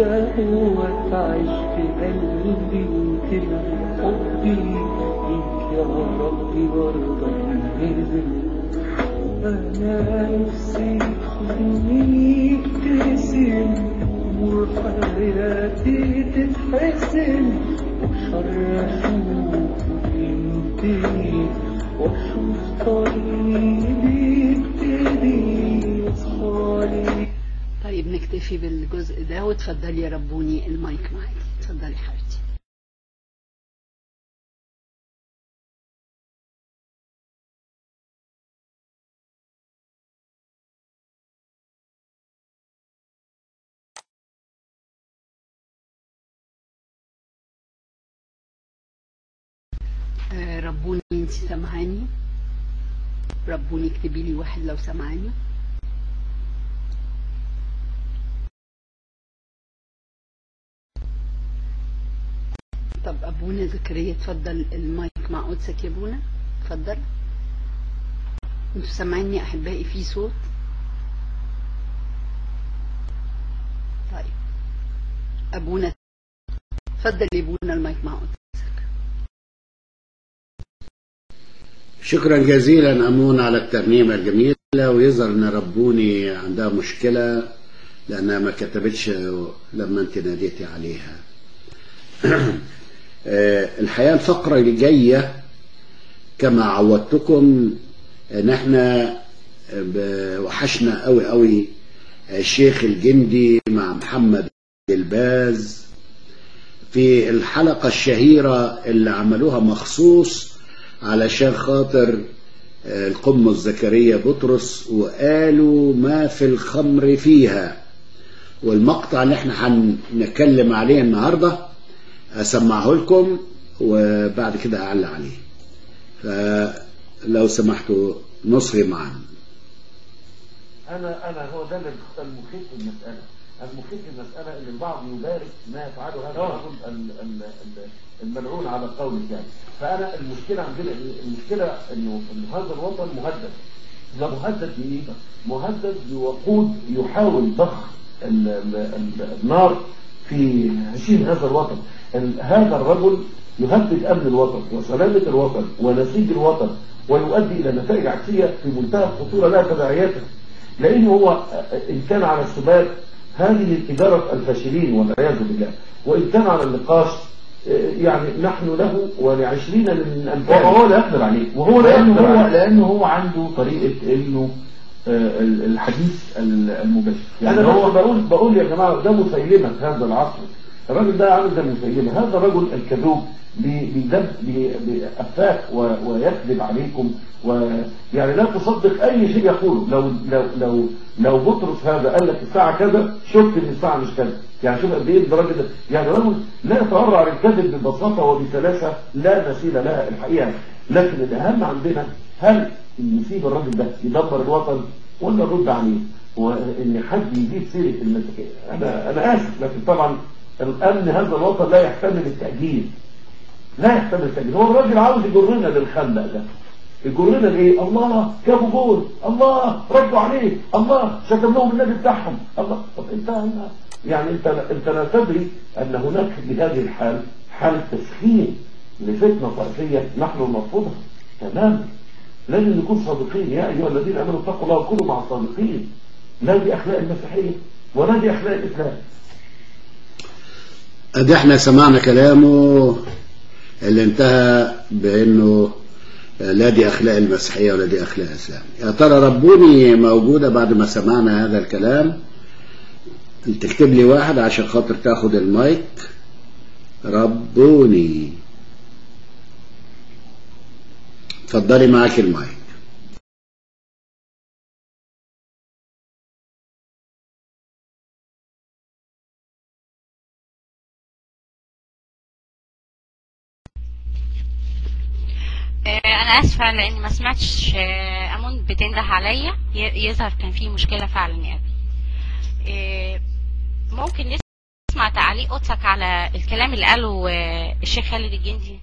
شهوة تعيش في قلبي وتلغي حبي ليك يا يا ربي برضه نزل أنا نفسي حزني يبتسم أمور حياتي تتحسن وشر أشوفه ينتهي وأشوف طريقي بيبتدي أصحالي طيب نكتفي بالجزء ده وتفضلي يا ربوني المايك معاكي اتفضلي حبيبتي آه، ربوني انت سامعاني ربوني اكتبي لي واحد لو سامعاني طب ابونا زكريا اتفضل المايك مع قدسك يا ابونا اتفضل انتوا سامعيني احبائي في صوت طيب ابونا اتفضل يا ابونا المايك مع قدسك شكرا جزيلا أمون على الترنيمة الجميلة ويظهر أن ربوني عندها مشكلة لأنها ما كتبتش لما أنت ناديتي عليها آه، الحقيقة الفقرة اللي جاية كما عودتكم ان احنا ب- وحشنا قوي قوي الشيخ الجندي مع محمد الباز في الحلقة الشهيرة اللي عملوها مخصوص علشان خاطر آه، القمة الزكريا بطرس وقالوا ما في الخمر فيها والمقطع اللي احنا هنتكلم عليه النهارده اسمعه لكم وبعد كده اعلق عليه فلو سمحتوا نصغي معا انا انا هو ده المخيف في المساله المخيف في المساله ان البعض يبارك ما يفعله هذا الرجل ال- ال- ال- الملعون على قولك يعني فانا المشكله عندنا المشكله انه إن هذا الوطن مهدد ده مهدد بايه؟ مهدد بوقود يحاول ضخ ال- ال- ال- النار في هشيم هذا الوطن ال- هذا الرجل يهدد امن الوطن وسلامه الوطن ونسيج الوطن ويؤدي الى نتائج عكسيه في منتهى الخطوره لها تبعياتها لانه هو ان كان على السبات هذه الاداره الفاشلين والعياذ بالله وان كان على النقاش يعني نحن له ولعشرين من امثاله وهو لا يقدر عليه وهو لا لانه يقدر هو عليه. لانه هو عنده طريقه انه آه، ال- الحديث ال- المباشر يعني انا هو هو بقول بقول يا جماعه ده مسيلمه هذا العصر الراجل ده عامل زي مسيلمه هذا الرجل الكذوب بي- بيدب بي- بيأفاك و- ويكذب عليكم ويعني لا تصدق اي شيء يقوله لو لو لو لو بطرس هذا قال لك الساعه كذا شفت ان الساعه مش كذا يعني شوف قد ايه الراجل ده يعني رجل لا يتورع عن الكذب ببساطه وبسلاسه لا مثيل لها الحقيقه لكن الاهم عندنا هل نسيب الراجل ده يدمر الوطن ولا نرد عليه وان حد يجيب سيره المسيحيه انا انا اسف لكن طبعا الامن هذا الوطن لا يحتمل التاجيل لا يحتمل التاجيل هو الراجل عاوز يجرنا للخندق ده يجرنا لايه الله جابوا جول الله ردوا عليه الله شتم لهم النبي بتاعهم الله طب انت هنا يعني انت انت لا تدري ان هناك بهذه الحال حاله تسخين لفتنه طائفيه نحن نرفضها تماما لازم نكون صادقين يا ايها الذين امنوا اتقوا الله وكونوا مع الصادقين لا دي اخلاق المسيحيه ولا دي اخلاق الاسلام ادي احنا سمعنا كلامه اللي انتهى بانه لا دي اخلاق المسيحيه ولا دي اخلاق الاسلام يا ترى ربوني موجوده بعد ما سمعنا هذا الكلام تكتب لي واحد عشان خاطر تاخد المايك ربوني اتفضلي معاك المايك آه، انا اسفه لاني ما سمعتش آه، امون بتنده عليا ي- يظهر كان في مشكله فعلا يا ابي آه، ممكن نسمع تعليق قدسك على الكلام اللي قاله آه، الشيخ خالد الجندي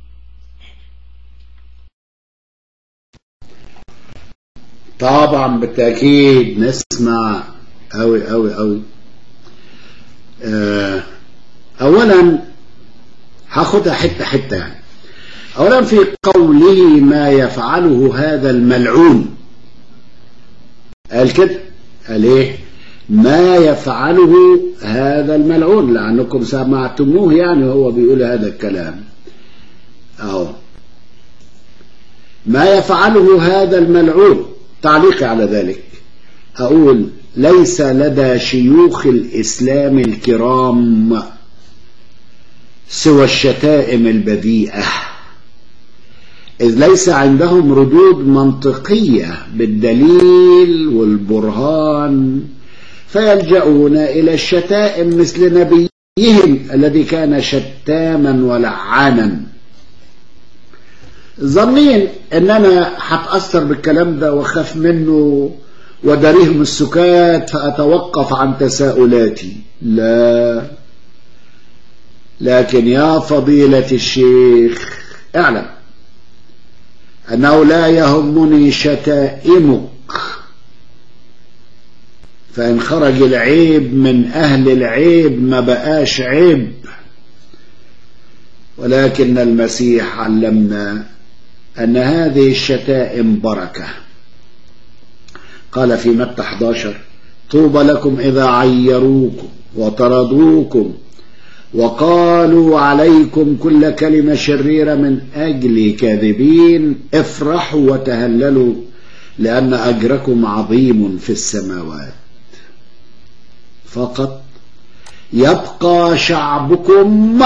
طبعا بالتأكيد نسمع أوي أوي أوي آه، أولا هاخدها حتة حتة يعني أولا في قوله ما يفعله هذا الملعون قال كده قال ايه ما يفعله هذا الملعون لأنكم سمعتموه يعني وهو بيقول هذا الكلام أهو ما يفعله هذا الملعون تعليقي على ذلك أقول ليس لدى شيوخ الإسلام الكرام سوى الشتائم البذيئة إذ ليس عندهم ردود منطقية بالدليل والبرهان فيلجؤون إلى الشتائم مثل نبيهم الذي كان شتاما ولعانا ظنين ان انا هتأثر بالكلام ده واخاف منه وداريهم السكات فأتوقف عن تساؤلاتي لا لكن يا فضيلة الشيخ اعلم أنه لا يهمني شتائمك فإن خرج العيب من أهل العيب ما بقاش عيب ولكن المسيح علمنا أن هذه الشتائم بركة قال في متى 11 طوبى لكم إذا عيروكم وطردوكم وقالوا عليكم كل كلمة شريرة من أجل كاذبين افرحوا وتهللوا لأن أجركم عظيم في السماوات فقط يبقى شعبكم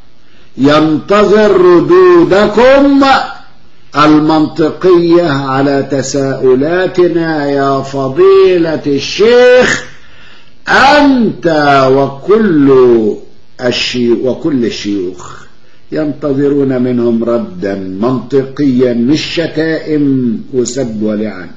ينتظر ردودكم المنطقية على تساؤلاتنا يا فضيلة الشيخ أنت وكل الشي وكل الشيوخ ينتظرون منهم ردا منطقيا مش شتائم وسب ولعن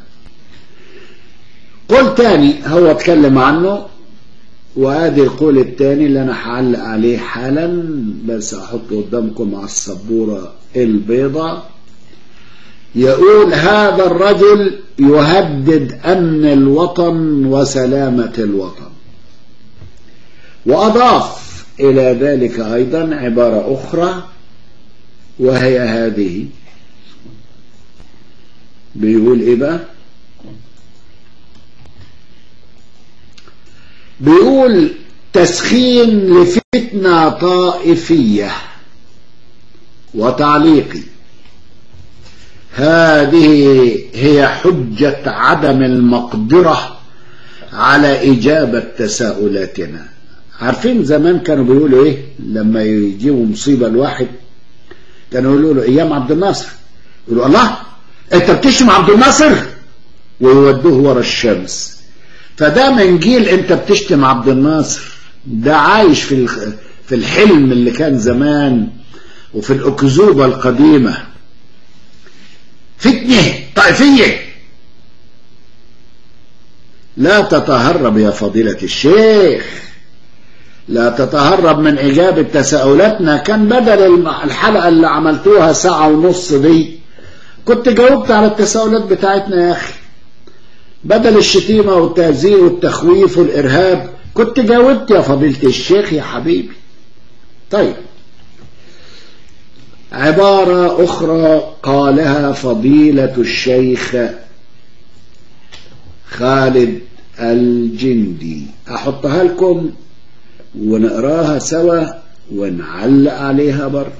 قول تاني هو اتكلم عنه وادي القول التاني اللي انا هعلق عليه حالا بس احطه قدامكم على السبورة البيضاء يقول هذا الرجل يهدد امن الوطن وسلامة الوطن واضاف الى ذلك ايضا عبارة اخرى وهي هذه بيقول ايه بقى بيقول تسخين لفتنة طائفية وتعليقي هذه هي حجة عدم المقدرة على إجابة تساؤلاتنا عارفين زمان كانوا بيقولوا إيه لما يجيبوا مصيبة الواحد كانوا يقولوا له أيام عبد الناصر يقولوا الله أنت بتشتم عبد الناصر ويودوه ورا الشمس فده من جيل أنت بتشتم عبد الناصر ده عايش في في الحلم اللي كان زمان وفي الأكذوبة القديمة فتنة طائفية لا تتهرب يا فضيلة الشيخ لا تتهرب من إجابة تساؤلاتنا كان بدل الحلقة اللي عملتوها ساعة ونص دي كنت جاوبت على التساؤلات بتاعتنا يا أخي بدل الشتيمة والتهزيء والتخويف والإرهاب كنت جاوبت يا فضيلة الشيخ يا حبيبي طيب عبارة أخرى قالها فضيلة الشيخ خالد الجندي أحطها لكم ونقراها سوا ونعلق عليها بر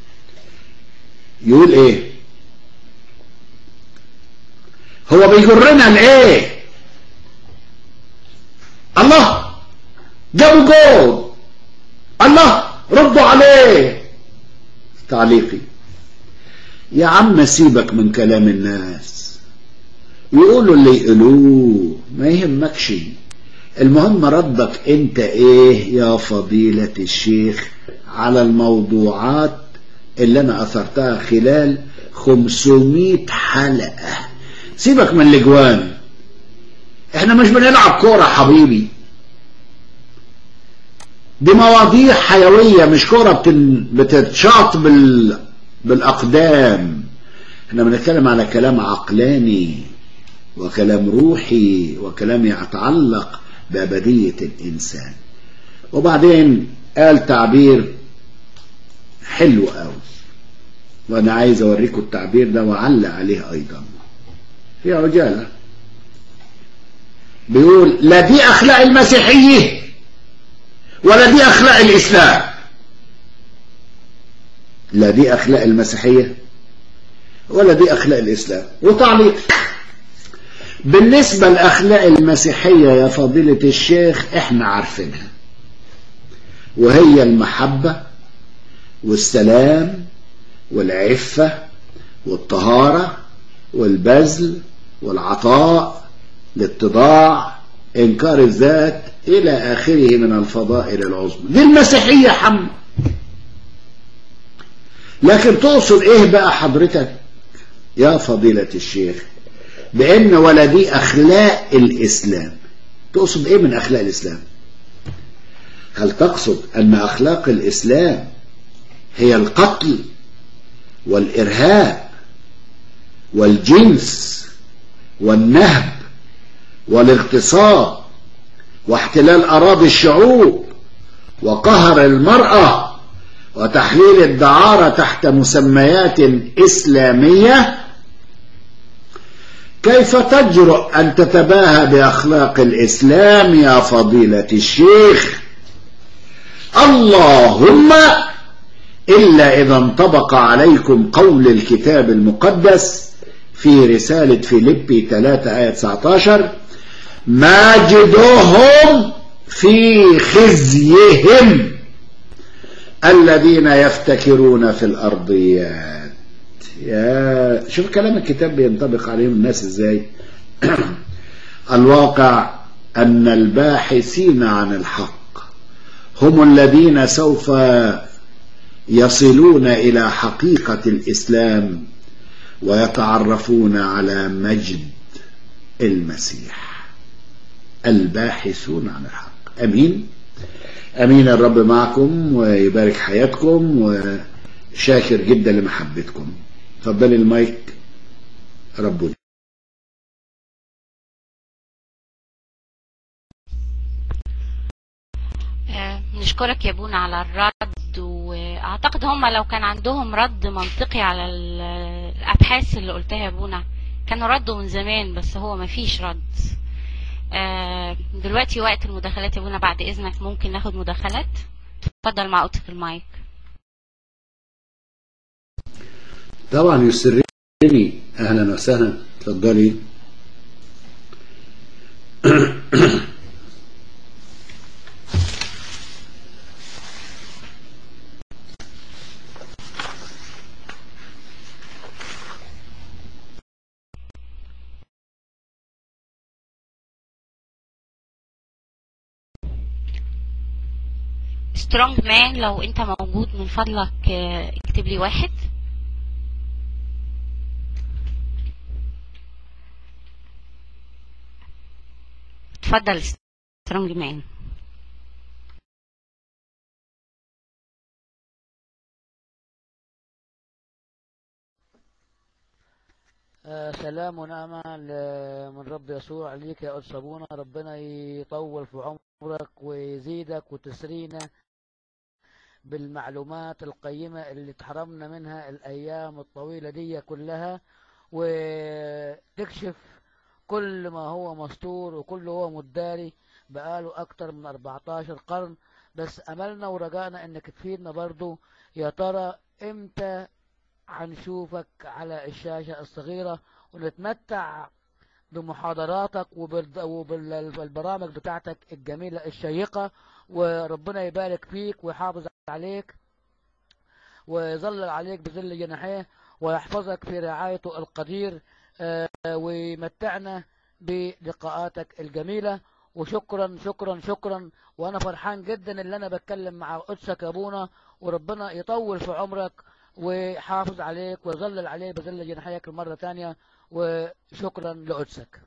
يقول ايه هو بيجرنا لايه الله جابوا جول الله ردوا عليه تعليقي يا عم سيبك من كلام الناس يقولوا اللي يقولوه ما يهمكش المهم ردك انت ايه يا فضيلة الشيخ على الموضوعات اللي انا اثرتها خلال 500 حلقة سيبك من الاجوان احنا مش بنلعب كورة حبيبي دي مواضيع حيوية مش كورة بتن... بتتشاط بال... بالأقدام احنا بنتكلم على كلام عقلاني وكلام روحي وكلام يتعلق بأبدية الإنسان وبعدين قال تعبير حلو قوي وأنا عايز أوريكم التعبير ده وأعلق عليه أيضا في عجالة بيقول لا دي أخلاق المسيحية ولا دي أخلاق الإسلام لا دي أخلاق المسيحية ولا دي أخلاق الإسلام وتعليق بالنسبة لأخلاق المسيحية يا فضيلة الشيخ احنا عارفينها وهي المحبة والسلام والعفة والطهارة والبذل والعطاء الاتضاع إنكار الذات إلى آخره من الفضائل العظمى دي المسيحية حم لكن تقصد إيه بقى حضرتك يا فضيلة الشيخ بأن ولا دي أخلاق الإسلام تقصد إيه من أخلاق الإسلام هل تقصد أن أخلاق الإسلام هي القتل والإرهاب والجنس والنهب والاغتصاب واحتلال أراضي الشعوب وقهر المرأة وتحليل الدعارة تحت مسميات إسلامية كيف تجرؤ أن تتباهى بأخلاق الإسلام يا فضيلة الشيخ اللهم إلا إذا انطبق عليكم قول الكتاب المقدس في رسالة فيليبي 3 آية 19 ماجدهم في خزيهم الذين يفتكرون في الأرضيات يا شوف كلام الكتاب بينطبق عليهم الناس ازاي الواقع أن الباحثين عن الحق هم الذين سوف يصلون إلى حقيقة الإسلام ويتعرفون على مجد المسيح الباحثون عن الحق أمين أمين الرب معكم ويبارك حياتكم وشاكر جدا لمحبتكم تفضلي المايك ربنا آه، نشكرك يا بونا على الرد واعتقد هم لو كان عندهم رد منطقي على ال- الابحاث اللي قلتها يا بونا كانوا ردوا من زمان بس هو مفيش رد آه، دلوقتي وقت المداخلات يا بونا بعد اذنك ممكن ناخد مداخلات اتفضل مع اوضتك المايك طبعا يسرني أهلا وسهلا تفضلي سترونج مان لو انت موجود من فضلك آه، اكتب لي واحد اتفضل سترونج مان آه، سلام ونعمة ل- من رب يسوع عليك يا قدس أبونا ربنا يطول في عمرك ويزيدك وتسرينا بالمعلومات القيمة اللي تحرمنا منها الأيام الطويلة دي كلها وتكشف كل ما هو مستور وكل هو مداري بقاله أكتر من 14 قرن بس أملنا ورجائنا إنك تفيدنا برضو يا ترى إمتى هنشوفك على الشاشة الصغيرة ونتمتع بمحاضراتك وبال- وبالبرامج بتاعتك الجميلة الشيقة وربنا يبارك فيك ويحافظ عليك ويظلل عليك بظل جناحيه ويحفظك في رعايته القدير آه، ويمتعنا بلقاءاتك الجميلة وشكرا شكرا شكرا وانا فرحان جدا اللي انا بتكلم مع قدسك يا ابونا وربنا يطول في عمرك ويحافظ عليك ويظلل عليك بظل جناحيك المرة تانية وشكرا لقدسك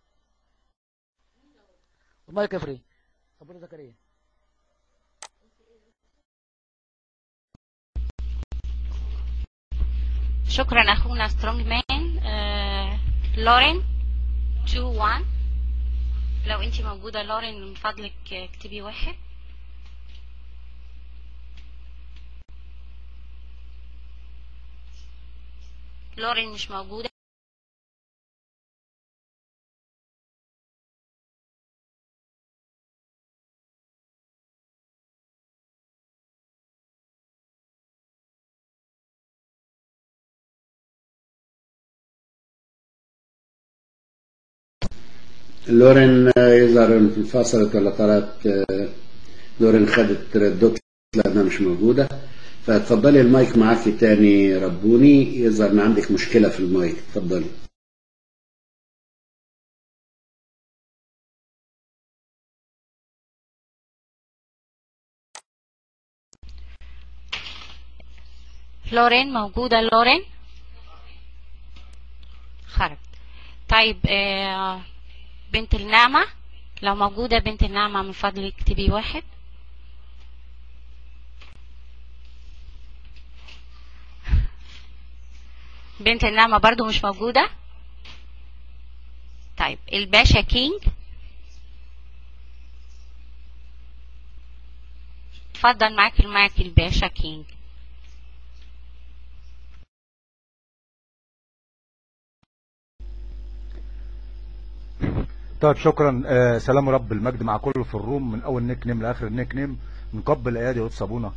المايك فري ابو زكريا شكرا اخونا سترونج مان آه، لورين 2 1 لو انت موجودة لورين من فضلك آه، اكتبي واحد لورين مش موجودة لورين آه، يظهر انفصلت ولا طلعت آه، لورين خدت ردوت لانها مش موجودة فتفضلي المايك معاكي تاني ربوني يظهر ان عندك مشكلة في المايك تفضلي لورين موجودة لورين خرج طيب آه، بنت النعمة لو موجودة بنت النعمة من فضلك اكتبي واحد بنت النعمة برضو مش موجودة طيب الباشا كينج اتفضل معاك المايك الباشا كينج طيب شكرا آه سلام رب المجد مع كله في الروم من اول نيك نيم لاخر نيك نيم نقبل ايادي وقت صابونه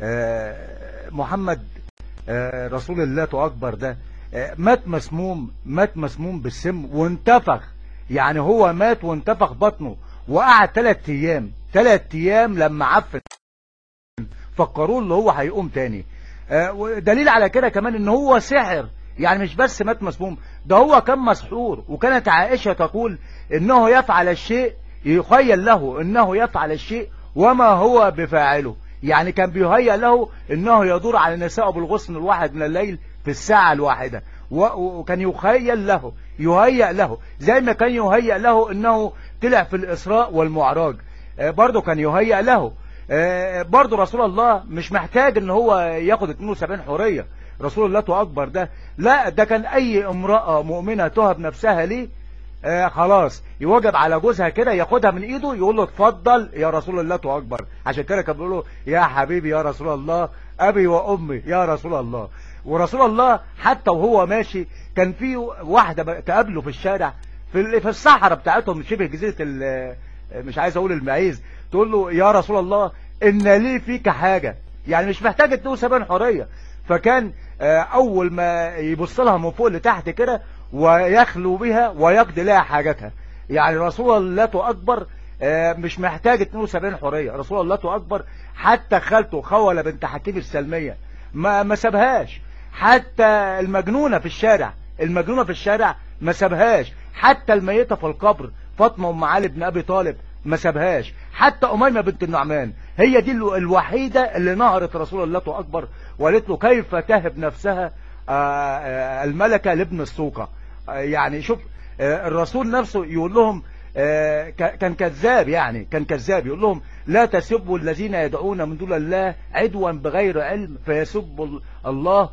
آه محمد آه رسول الله اكبر ده آه مات مسموم مات مسموم بالسم وانتفخ يعني هو مات وانتفخ بطنه وقعد ثلاث ايام ثلاث ايام لما عفن فكروه اللي هو هيقوم تاني آه ودليل على كده كمان ان هو سحر يعني مش بس مات مسموم ده هو كان مسحور وكانت عائشة تقول انه يفعل الشيء يخيل له انه يفعل الشيء وما هو بفاعله يعني كان بيهيأ له انه يدور على نساء بالغصن الواحد من الليل في الساعة الواحدة وكان يخيل له يهيأ له زي ما كان يهيأ له انه طلع في الاسراء والمعراج برضه كان يهيأ له برضه رسول الله مش محتاج ان هو ياخد 72 حرية رسول الله اكبر ده لا ده كان اي امرأة مؤمنة تهب نفسها ليه آه خلاص يوجب على جوزها كده ياخدها من ايده يقول له اتفضل يا رسول الله اكبر عشان كده كان بيقول له يا حبيبي يا رسول الله ابي وامي يا رسول الله ورسول الله حتى وهو ماشي كان في واحدة تقابله في الشارع في في الصحراء بتاعتهم شبه جزيرة مش عايز اقول المعيز تقول له يا رسول الله ان لي فيك حاجة يعني مش محتاج اديه سبان حرية فكان اول ما يبص لها من فوق لتحت كده ويخلو بها ويقضي لها حاجتها يعني رسول الله اكبر مش محتاج 72 حرية رسول الله اكبر حتى خالته خولة بنت حكيم السلمية ما ما سابهاش حتى المجنونة في الشارع المجنونة في الشارع ما سابهاش حتى الميتة في القبر فاطمة ام علي بن ابي طالب ما سابهاش حتى اميمة بنت النعمان هي دي الوحيدة اللي نهرت رسول الله اكبر وقالت له كيف تهب نفسها الملكة لابن السوقة يعني شوف الرسول نفسه يقول لهم كان كذاب يعني كان كذاب يقول لهم لا تسبوا الذين يدعون من دون الله عدوا بغير علم فيسبوا الله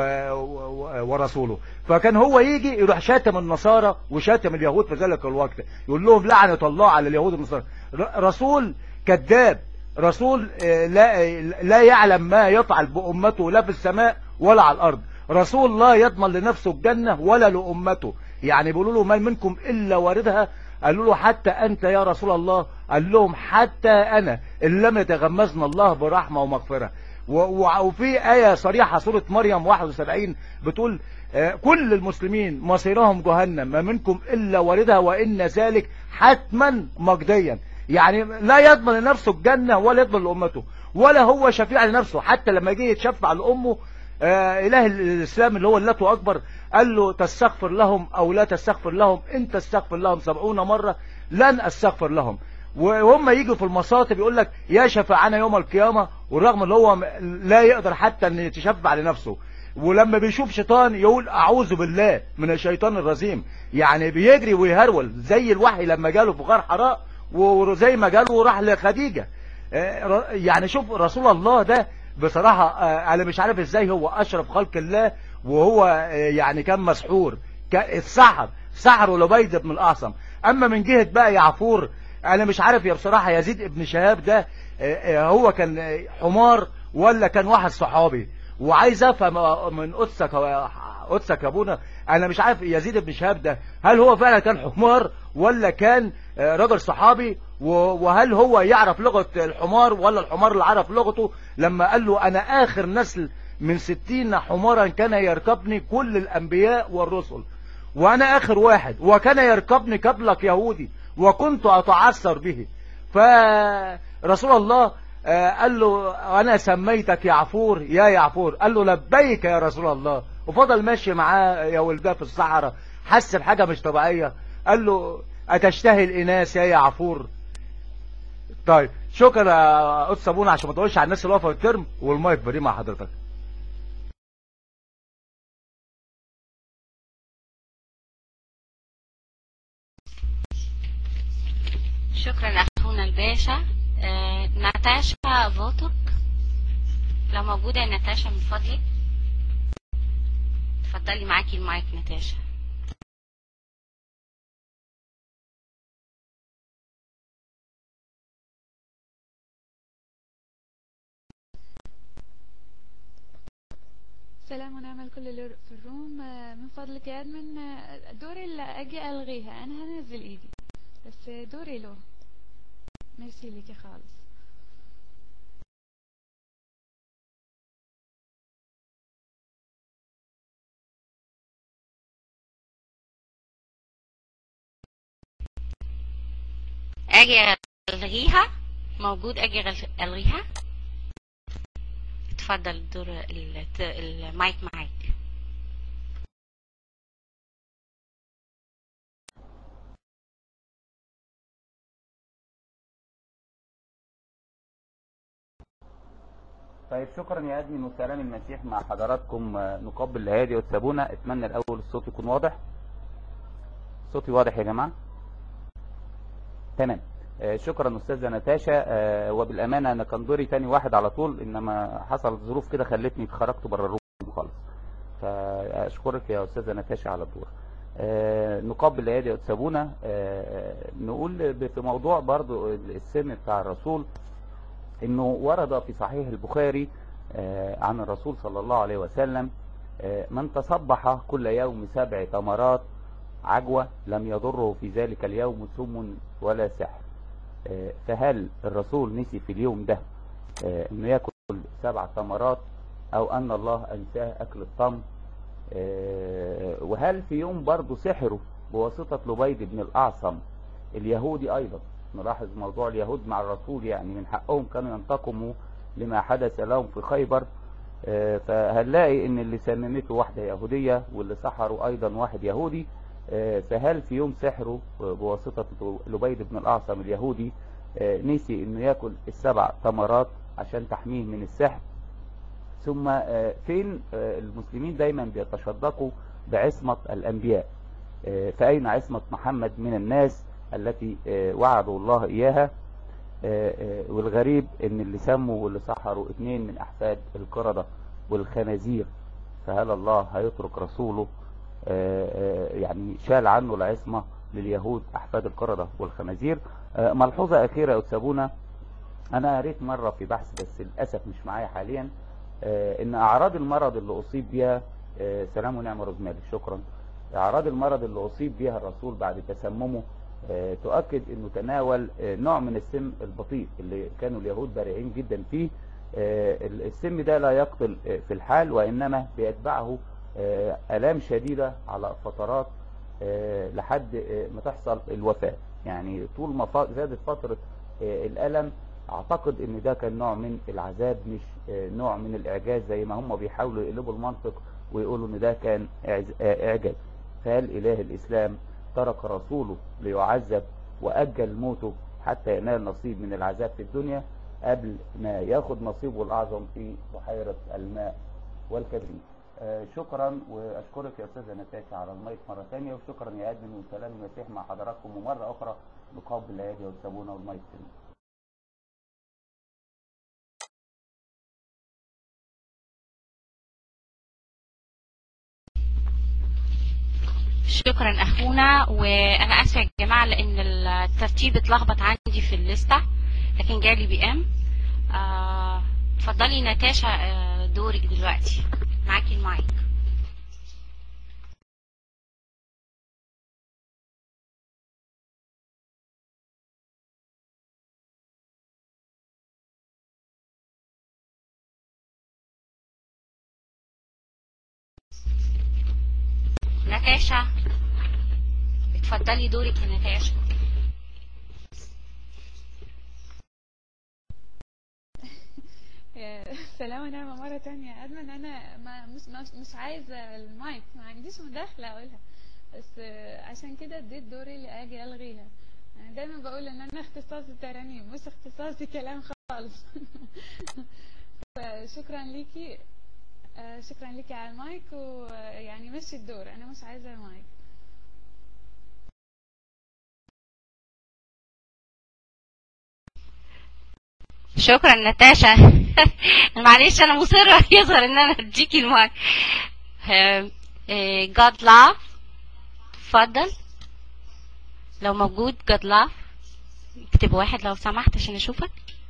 ورسوله فكان هو يجي يروح شاتم النصارى وشاتم اليهود في ذلك الوقت يقول لهم لعنة الله على اليهود والنصارى رسول كذاب رسول لا, لا يعلم ما يفعل بأمته لا في السماء ولا على الأرض رسول لا يضمن لنفسه الجنة ولا لأمته يعني بيقولوا له ما منكم إلا واردها قالوا له حتى أنت يا رسول الله قال لهم حتى أنا إن لم يتغمزنا الله برحمة ومغفرة وفي آية صريحة سورة مريم 71 بتقول كل المسلمين مصيرهم جهنم ما منكم إلا واردها وإن ذلك حتما مقضيا يعني لا يضمن لنفسه الجنة ولا يضمن لأمته ولا هو شفيع لنفسه حتى لما جه يتشفع لأمه آه إله الإسلام اللي هو اللاتو أكبر قال له تستغفر لهم أو لا تستغفر لهم إن تستغفر لهم سبعون مرة لن أستغفر لهم وهم يجوا في المصاطب يقول لك يا شفاعنا يوم القيامة والرغم اللي هو لا يقدر حتى أن يتشفع لنفسه ولما بيشوف شيطان يقول أعوذ بالله من الشيطان الرجيم يعني بيجري ويهرول زي الوحي لما جاله في غار حراء وزي ما جاله وراح لخديجة يعني شوف رسول الله ده بصراحة انا مش عارف ازاي هو اشرف خلق الله وهو يعني كان مسحور السحر سحر لبيد بن الاعصم اما من جهة بقى يعفور انا مش عارف يا بصراحة يزيد ابن شهاب ده هو كان حمار ولا كان واحد صحابي وعايز افهم من قدسك قدسك يا ابونا انا مش عارف يزيد بن شهاب ده هل هو فعلا كان حمار ولا كان آه، راجل صحابي و- وهل هو يعرف لغة الحمار ولا الحمار اللي عرف لغته لما قال له انا اخر نسل من ستين حمارا كان يركبني كل الانبياء والرسل وانا اخر واحد وكان يركبني قبلك يهودي وكنت اتعثر به فرسول الله آه، قال له انا سميتك يعفور يا يعفور قال له لبيك يا رسول الله وفضل ماشي معاه يا ولداه في الصحراء حس بحاجة مش طبيعية قال له اتشتهي الاناث يا يعفور طيب شكرا يا قدس ابونا عشان ما تقولش على الناس اللي واقفه في الترم والمايك بري مع حضرتك شكرا اخونا الباشا آه، ناتاشا فوتوك لو موجودة يا ناتاشا من فضلك اتفضلي معاكي المايك ناتاشا سلام ونعم الكل اللي في الروم آه، من فضلك يا ادمن آه، دوري اللي اجي الغيها انا هنزل ايدي بس دوري له ميرسي ليكي خالص اجي الغيها موجود اجي غل- الغيها اتفضل الدور الت- المايك معاك طيب شكرا يا ادمن وسلام المسيح مع حضراتكم آه، نقبل الهادي وتسابونا اتمنى الاول الصوت يكون واضح صوتي واضح يا جماعه تمام آه، شكرا استاذه نتاشا آه، وبالامانه انا كان دوري تاني واحد على طول انما حصلت ظروف كده خلتني خرجت بره الروم خالص فاشكرك يا استاذه نتاشا على الدور آه، نقبل الهادي وتسابونا آه، نقول ب- في موضوع برضو السن بتاع الرسول انه ورد في صحيح البخاري آه، عن الرسول صلى الله عليه وسلم آه، من تصبح كل يوم سبع تمرات عجوة لم يضره في ذلك اليوم سم ولا سحر آه، فهل الرسول نسي في اليوم ده آه، انه ياكل سبع تمرات او ان الله انساه اكل الطم آه، وهل في يوم برضه سحره بواسطة لبيد بن الاعصم اليهودي ايضا نلاحظ موضوع اليهود مع الرسول يعني من حقهم كانوا ينتقموا لما حدث لهم في خيبر آه، فهنلاقي ان اللي سننته واحدة يهودية واللي سحروا ايضا واحد يهودي آه، فهل في يوم سحره آه، بواسطة لبيد بن الاعصم اليهودي آه، نسي انه ياكل السبع تمرات عشان تحميه من السحر ثم آه، فين آه، المسلمين دايما بيتشدقوا بعصمة الانبياء آه، فاين عصمة محمد من الناس التي آه، وعدوا الله اياها آه، آه، والغريب ان اللي سموا واللي سحروا اتنين من احفاد القردة والخنازير فهل الله هيترك رسوله آه، آه، يعني شال عنه العصمة لليهود احفاد القردة والخنازير آه، ملحوظة اخيرة يتسابونا انا قريت مرة في بحث بس للأسف مش معايا حاليا آه، ان اعراض المرض اللي اصيب بها آه، سلام ونعم روزمالي شكرا اعراض المرض اللي اصيب بها الرسول بعد تسممه آه، تؤكد انه تناول آه، نوع من السم البطيء اللي كانوا اليهود بارعين جدا فيه آه، السم ده لا يقتل آه، في الحال وانما بيتبعه آه، الام شديدة على فترات آه، لحد آه، ما تحصل الوفاة يعني طول ما ف- زادت فترة آه، الالم اعتقد ان ده كان نوع من العذاب مش آه، نوع من الاعجاز زي ما هم بيحاولوا يقلبوا المنطق ويقولوا ان ده كان إعز- آه، اعجاز فهل اله الاسلام ترك رسوله ليعذب واجل موته حتى ينال نصيب من العذاب في الدنيا قبل ما ياخد نصيبه الاعظم في بحيرة الماء والكبريت آه، شكرا واشكرك يا استاذه نتاشا على المايك مره ثانيه وشكرا يا ادمن وسلام المسيح مع حضراتكم ومره اخرى نقابل الايادي والصابونه والمايك تاني شكرا اخونا وانا اسفه يا جماعه لان الترتيب اتلخبط عندي في الليسته لكن جالي بي ام آه، اتفضلي ناتاشا آه، دورك دلوقتي معاكي المايك ناتاشا اتفضلي دورك يا ناتاشا يا سلام ونعمة مرة تانية أدمن أنا ما مش, مش, مش عايزة المايك ما عنديش مداخلة أقولها بس آه، عشان كده اديت دوري اللي أجي ألغيها أنا دايما بقول إن أنا اختصاصي ترانيم مش اختصاصي كلام خالص فشكرا ليكي آه، شكرا ليكي على المايك ويعني مشي الدور أنا مش عايزة المايك شكرا ناتاشا معلش انا مصرة يظهر ان انا اديكي المايك جاد لاف اتفضل لو موجود جاد لاف اكتب واحد لو سمحت عشان اشوفك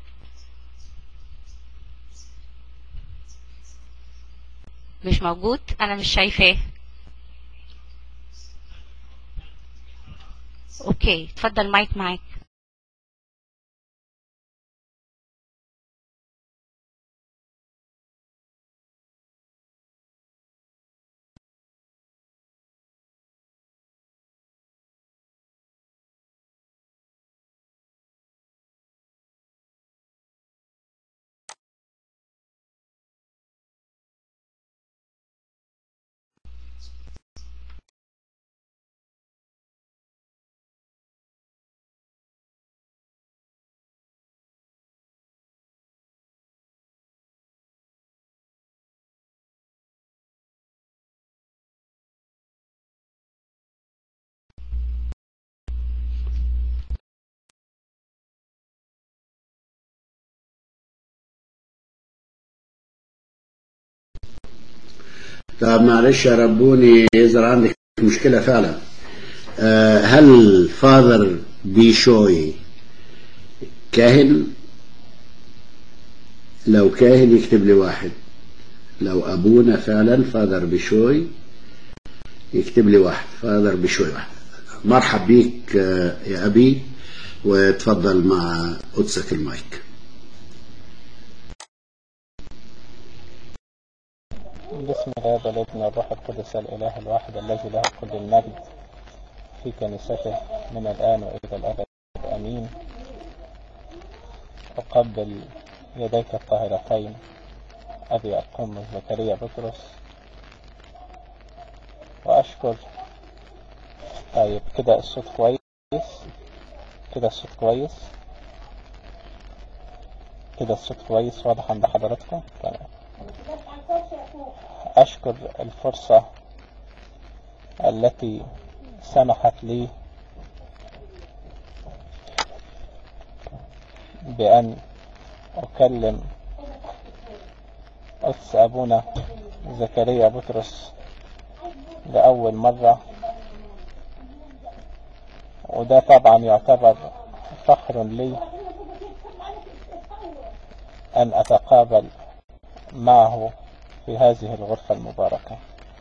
مش موجود انا مش شايفاه اوكي اتفضل مايك معاك طب معلش يا ربوني يظهر عندك مشكلة فعلا آه، هل فاذر بيشوي كاهن لو كاهن يكتب لي واحد لو أبونا فعلا فاذر بيشوي يكتب لي واحد فاذر بيشوي واحد مرحب بيك آه، يا أبي وتفضل مع قدسك المايك بسم الله والابن والروح القدس الإله الواحد الذي له كل المجد في كنيسته من الآن وإلى الأبد آمين أقبل يديك الطاهرتين أبي القم زكريا بطرس وأشكر طيب كده الصوت كويس كده الصوت كويس كده الصوت كويس واضح عند حضراتكم تمام أشكر الفرصة التي سمحت لي بأن أكلم قدس أبونا زكريا بطرس لأول مرة وده طبعا يعتبر فخر لي أن أتقابل معه في هذه الغرفة المباركة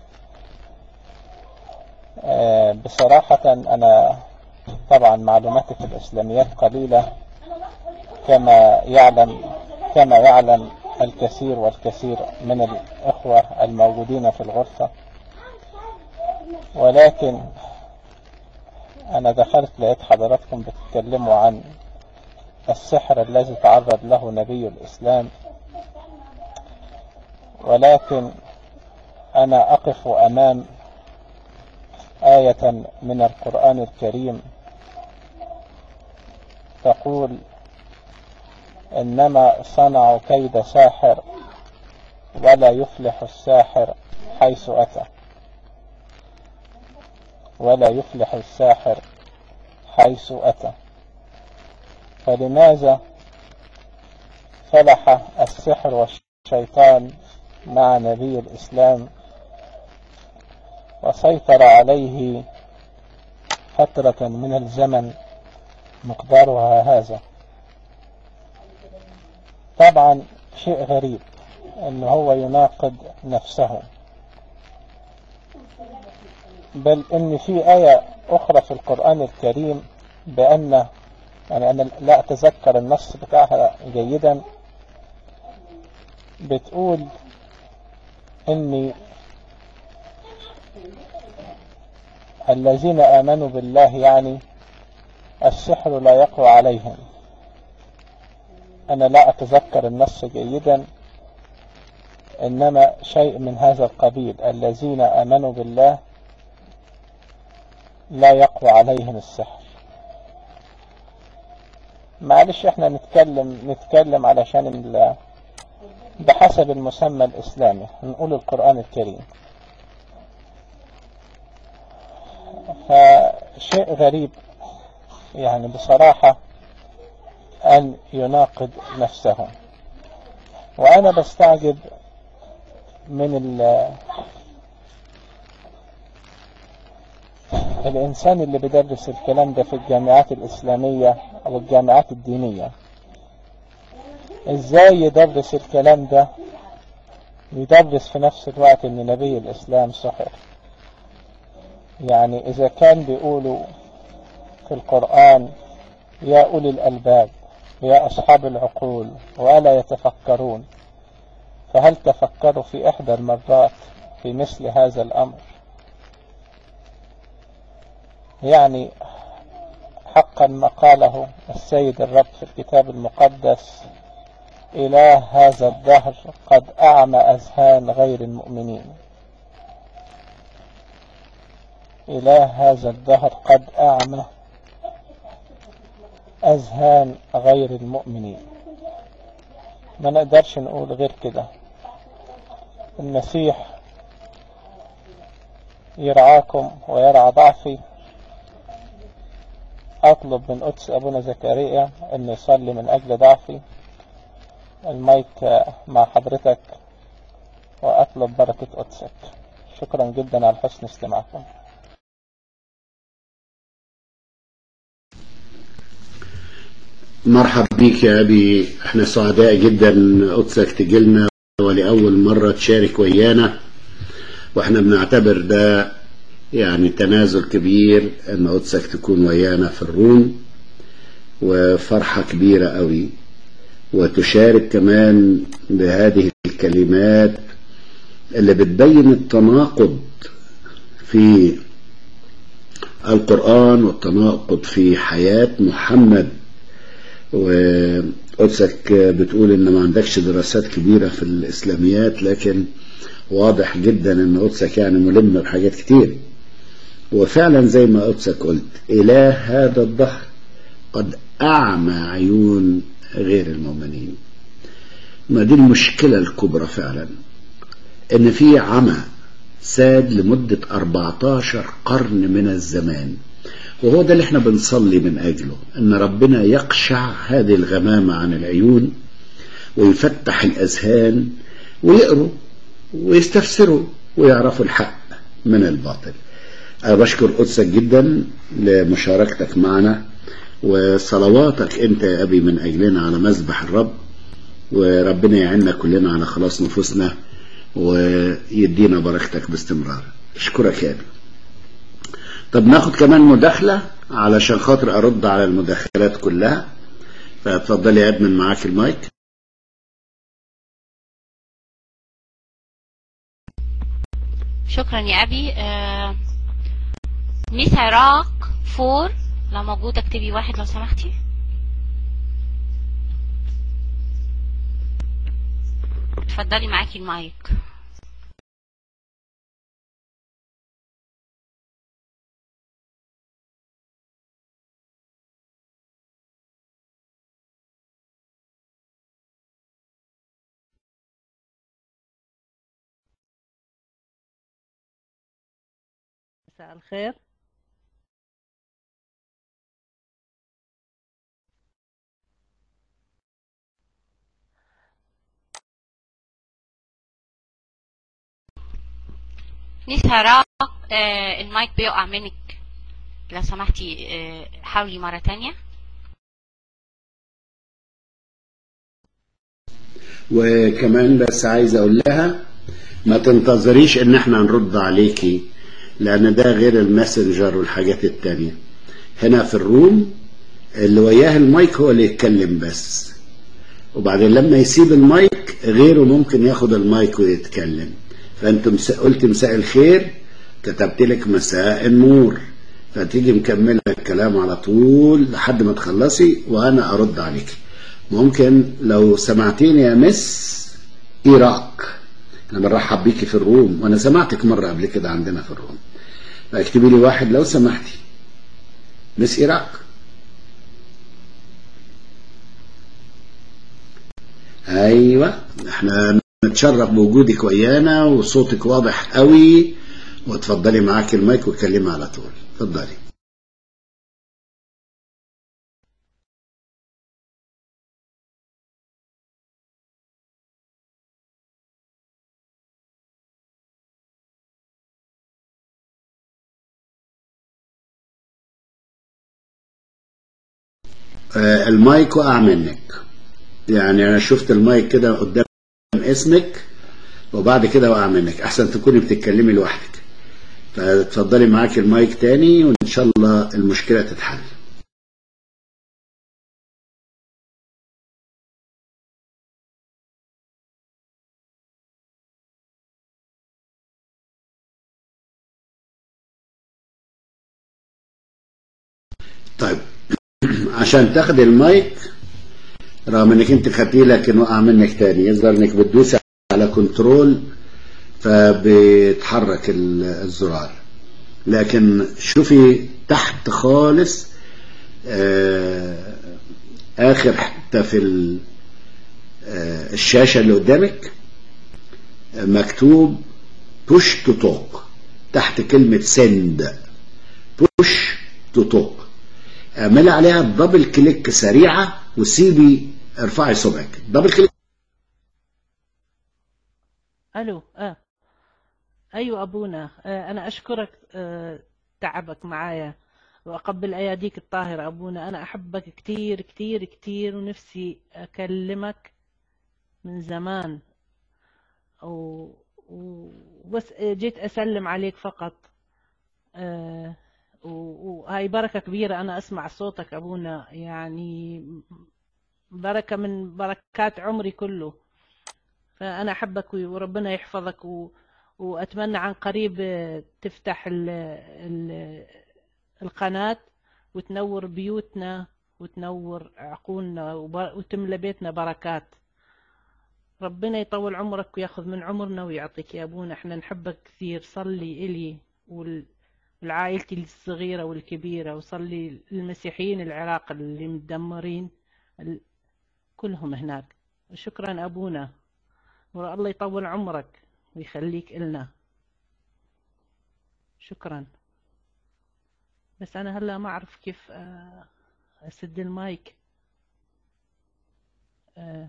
آه، بصراحة أنا طبعا معلوماتي في الإسلاميات قليلة كما يعلم كما يعلم الكثير والكثير من الإخوة الموجودين في الغرفة ولكن أنا دخلت لقيت حضراتكم بتتكلموا عن السحر الذي تعرض له نبي الإسلام ولكن أنا أقف أمام آية من القرآن الكريم تقول إنما صنعوا كيد ساحر ولا يفلح الساحر حيث أتى ولا يفلح الساحر حيث أتى فلماذا فلح السحر والشيطان مع نبي الإسلام وسيطر عليه فترة من الزمن مقدارها هذا طبعا شيء غريب ان هو يناقض نفسه بل ان في آية اخرى في القرآن الكريم بان يعني انا لا اتذكر النص بتاعها جيدا بتقول اني الذين آمنوا بالله يعني السحر لا يقوى عليهم أنا لا أتذكر النص جيدا إنما شيء من هذا القبيل الذين آمنوا بالله لا يقوى عليهم السحر معلش احنا نتكلم نتكلم علشان ال- بحسب المسمى الإسلامي نقول القرآن الكريم فشيء غريب يعني بصراحة أن يناقض نفسه وأنا بستعجب من ال الإنسان اللي بيدرس الكلام ده في الجامعات الإسلامية أو الجامعات الدينية إزاي يدرس الكلام ده يدرس في نفس الوقت إن نبي الإسلام سحر يعني إذا كان بيقولوا في القرآن يا أولي الألباب يا أصحاب العقول وألا يتفكرون فهل تفكروا في إحدى المرات في مثل هذا الأمر يعني حقا ما قاله السيد الرب في الكتاب المقدس إله هذا الدهر قد أعمى أذهان غير المؤمنين إله هذا الدهر قد أعمى أذهان غير المؤمنين ما نقدرش نقول غير كده المسيح يرعاكم ويرعى ضعفي أطلب من قدس أبونا زكريا أن يصلي من أجل ضعفي المايك مع حضرتك وأطلب بركة قدسك شكرا جدا على حسن استماعكم مرحب بيك يا أبي احنا سعداء جدا قدسك تجيلنا ولأول مرة تشارك ويانا واحنا بنعتبر ده يعني تنازل كبير ان قدسك تكون ويانا في الروم وفرحة كبيرة قوي وتشارك كمان بهذه الكلمات اللي بتبين التناقض في القرآن والتناقض في حياة محمد وقدسك بتقول ان ما عندكش دراسات كبيرة في الاسلاميات لكن واضح جدا ان قدسك يعني ملم بحاجات كتير وفعلا زي ما قدسك قلت اله هذا الدهر قد اعمى عيون غير المؤمنين ما دي المشكلة الكبرى فعلا ان في عمى ساد لمدة 14 قرن من الزمان وهو ده اللي احنا بنصلي من اجله ان ربنا يقشع هذه الغمامة عن العيون ويفتح الاذهان ويقروا ويستفسروا ويعرفوا الحق من الباطل أنا بشكر قدسك جدا لمشاركتك معنا وصلواتك انت يا ابي من اجلنا على مذبح الرب وربنا يعيننا كلنا على خلاص نفوسنا ويدينا بركتك باستمرار اشكرك يا ابي طب ناخد كمان مداخلة علشان خاطر ارد على المداخلات كلها فاتفضل يا ادمن معاك المايك شكرا يا ابي آه ميس عراق فور لو موجودة اكتبي واحد لو سمحتي اتفضلي معاكي المايك مساء الخير ميس عراق آه المايك بيقع منك لو سمحتي آه حاولي مرة تانية وكمان بس عايز اقول لها ما تنتظريش ان احنا نرد عليكي لان ده غير الماسنجر والحاجات التانية هنا في الروم اللي وياه المايك هو اللي يتكلم بس وبعدين لما يسيب المايك غيره ممكن ياخد المايك ويتكلم فانت مس... قلت مساء الخير كتبت لك مساء النور فتيجي مكملة الكلام على طول لحد ما تخلصي وأنا أرد عليك ممكن لو سمعتيني يا مس إيراك أنا برحب بيكي في الروم وأنا سمعتك مرة قبل كده عندنا في الروم فاكتبي لي واحد لو سمحتي مس إيراك أيوة احنا نتشرف بوجودك ويانا وصوتك واضح قوي وتفضلي معاك المايك واتكلمي على طول اتفضلي آه، المايك وقع منك يعني انا شفت المايك كده قدام اسمك وبعد كده وقع منك احسن تكوني بتتكلمي لوحدك فتفضلي معاك المايك تاني وان شاء الله المشكلة تتحل طيب عشان تاخد المايك رغم انك انت خدتيه لكن وقع منك تاني يظهر انك بتدوسي على كنترول فبيتحرك ال- الزرار لكن شوفي تحت خالص آه، اخر حته في ال- آه، الشاشه اللي قدامك آه، مكتوب push to talk تحت كلمه send push to talk اعملي عليها دبل كليك سريعه وسيبي ارفعي صبعك دبل كليك الو اه ايوه ابونا آه انا اشكرك آه تعبك معايا واقبل اياديك الطاهره ابونا انا احبك كتير كتير كتير ونفسي اكلمك من زمان و... وبس جيت اسلم عليك فقط آه و- وهاي بركة كبيرة أنا أسمع صوتك أبونا يعني بركة من بركات عمري كله فأنا أحبك وربنا يحفظك و... وأتمنى عن قريب آه، تفتح ال... ال... القناة وتنور بيوتنا وتنور عقولنا وبر... وتملى بيتنا بركات ربنا يطول عمرك وياخذ من عمرنا ويعطيك يا أبونا احنا نحبك كثير صلي إلي وال... ولعائلتي الصغيرة والكبيرة وصلي للمسيحيين العراق اللي مدمرين ال... كلهم هناك شكرا أبونا والله يطول عمرك ويخليك إلنا شكرا بس أنا هلا ما أعرف كيف آه، أسد المايك آه،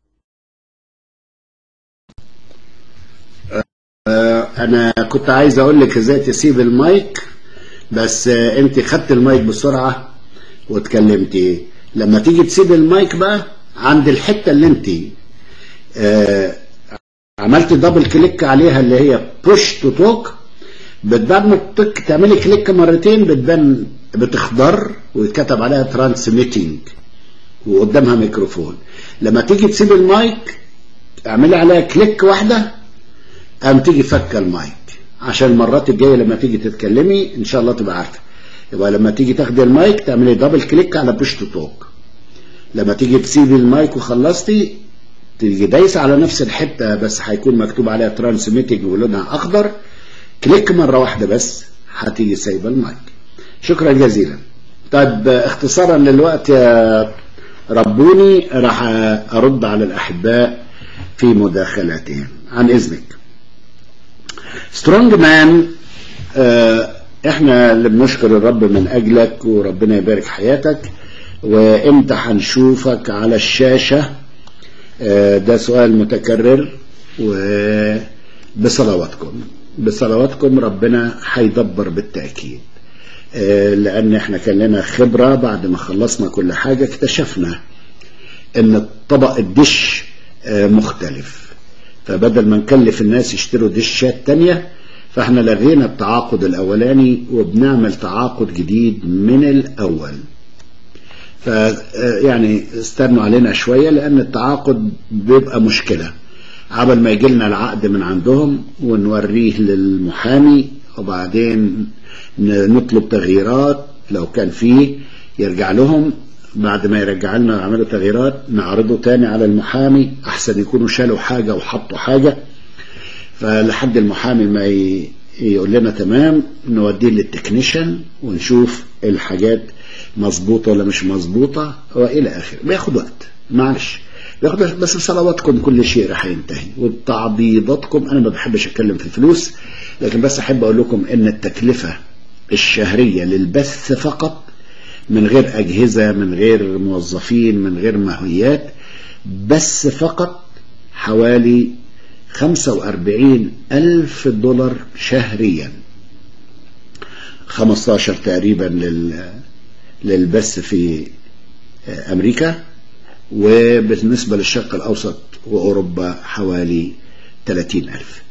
آه، انا كنت عايز اقول لك ازاي تسيب المايك بس آه، انت خدت المايك بسرعة واتكلمتي لما تيجي تسيب المايك بقى عند الحتة اللي انت آه، عملت دبل كليك عليها اللي هي بوش تو توك بعد ما تك- تعملي كليك مرتين بتبان بتخضر ويتكتب عليها ترانسميتنج وقدامها ميكروفون لما تيجي تسيب المايك اعملي عليها كليك واحده قام تيجي فك المايك عشان المرات الجايه لما تيجي تتكلمي ان شاء الله تبقى عارفه يبقى لما تيجي تاخدي المايك تعملي دبل كليك على بوش تو توك لما تيجي تسيبي المايك وخلصتي تيجي دايسه على نفس الحته بس هيكون مكتوب عليها ترانسميتنج ولونها اخضر كليك مره واحده بس هتيجي سايبه المايك شكرا جزيلا طيب اختصارا للوقت يا ربوني راح ارد على الاحباء في مداخلاتهم عن اذنك سترونج مان احنا اللي بنشكر الرب من اجلك وربنا يبارك حياتك وامتى هنشوفك على الشاشة آه، ده سؤال متكرر وبصلواتكم بصلواتكم ربنا هيدبر بالتأكيد آه، لأن احنا كان لنا خبرة بعد ما خلصنا كل حاجة اكتشفنا ان طبق الدش آه، مختلف فبدل ما نكلف الناس يشتروا دشات تانية فاحنا لغينا التعاقد الاولاني وبنعمل تعاقد جديد من الاول ف يعني استنوا علينا شوية لان التعاقد بيبقى مشكلة عبل ما يجي لنا العقد من عندهم ونوريه للمحامي وبعدين ن- نطلب تغييرات لو كان فيه يرجع لهم بعد ما يرجع لنا عملوا تغييرات نعرضه تاني على المحامي احسن يكونوا شالوا حاجة وحطوا حاجة فلحد المحامي ما ي- يقول لنا تمام نوديه للتكنيشن ونشوف الحاجات مظبوطة ولا مش مظبوطة والى اخره بياخد وقت معلش بياخد وقت بس بصلواتكم كل شيء راح ينتهي وبتعضيضاتكم انا ما بحبش اتكلم في الفلوس لكن بس احب اقول لكم ان التكلفة الشهرية للبث فقط من غير أجهزة من غير موظفين من غير مهويات بس فقط حوالي 45 ألف دولار شهريا 15 تقريبا لل للبث في أمريكا وبالنسبة للشرق الأوسط وأوروبا حوالي 30 ألف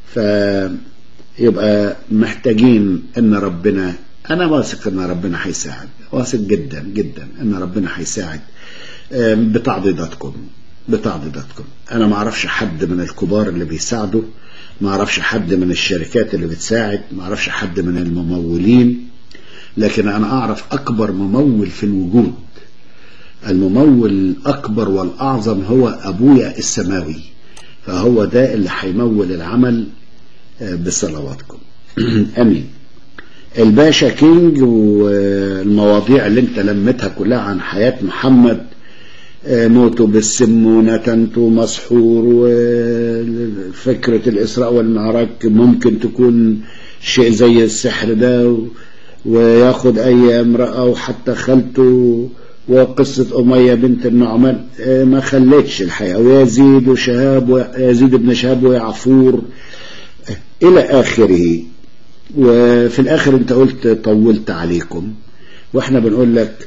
فيبقى محتاجين أن ربنا أنا واثق أن ربنا هيساعد واثق جدا جدا أن ربنا هيساعد آم، بتعضيداتكم بتعضيداتكم أنا ما أعرفش حد من الكبار اللي بيساعدوا ما أعرفش حد من الشركات اللي بتساعد ما أعرفش حد من الممولين لكن أنا أعرف أكبر ممول في الوجود الممول الأكبر والأعظم هو أبويا السماوي فهو ده اللي هيمول العمل آه، بصلواتكم أمين الباشا كينج والمواضيع اللي انت لمتها كلها عن حياة محمد آه، موته بالسم ونتنته مسحور وفكرة الإسراء والمعراج ممكن تكون شيء زي السحر ده و- وياخد أي امرأة وحتى خالته وقصة أمية بنت النعمان آه، ما خلتش الحقيقة ويزيد وشهاب ويزيد بن شهاب ويعفور آه، إلى آخره وفي الآخر أنت قلت طولت عليكم وإحنا بنقول لك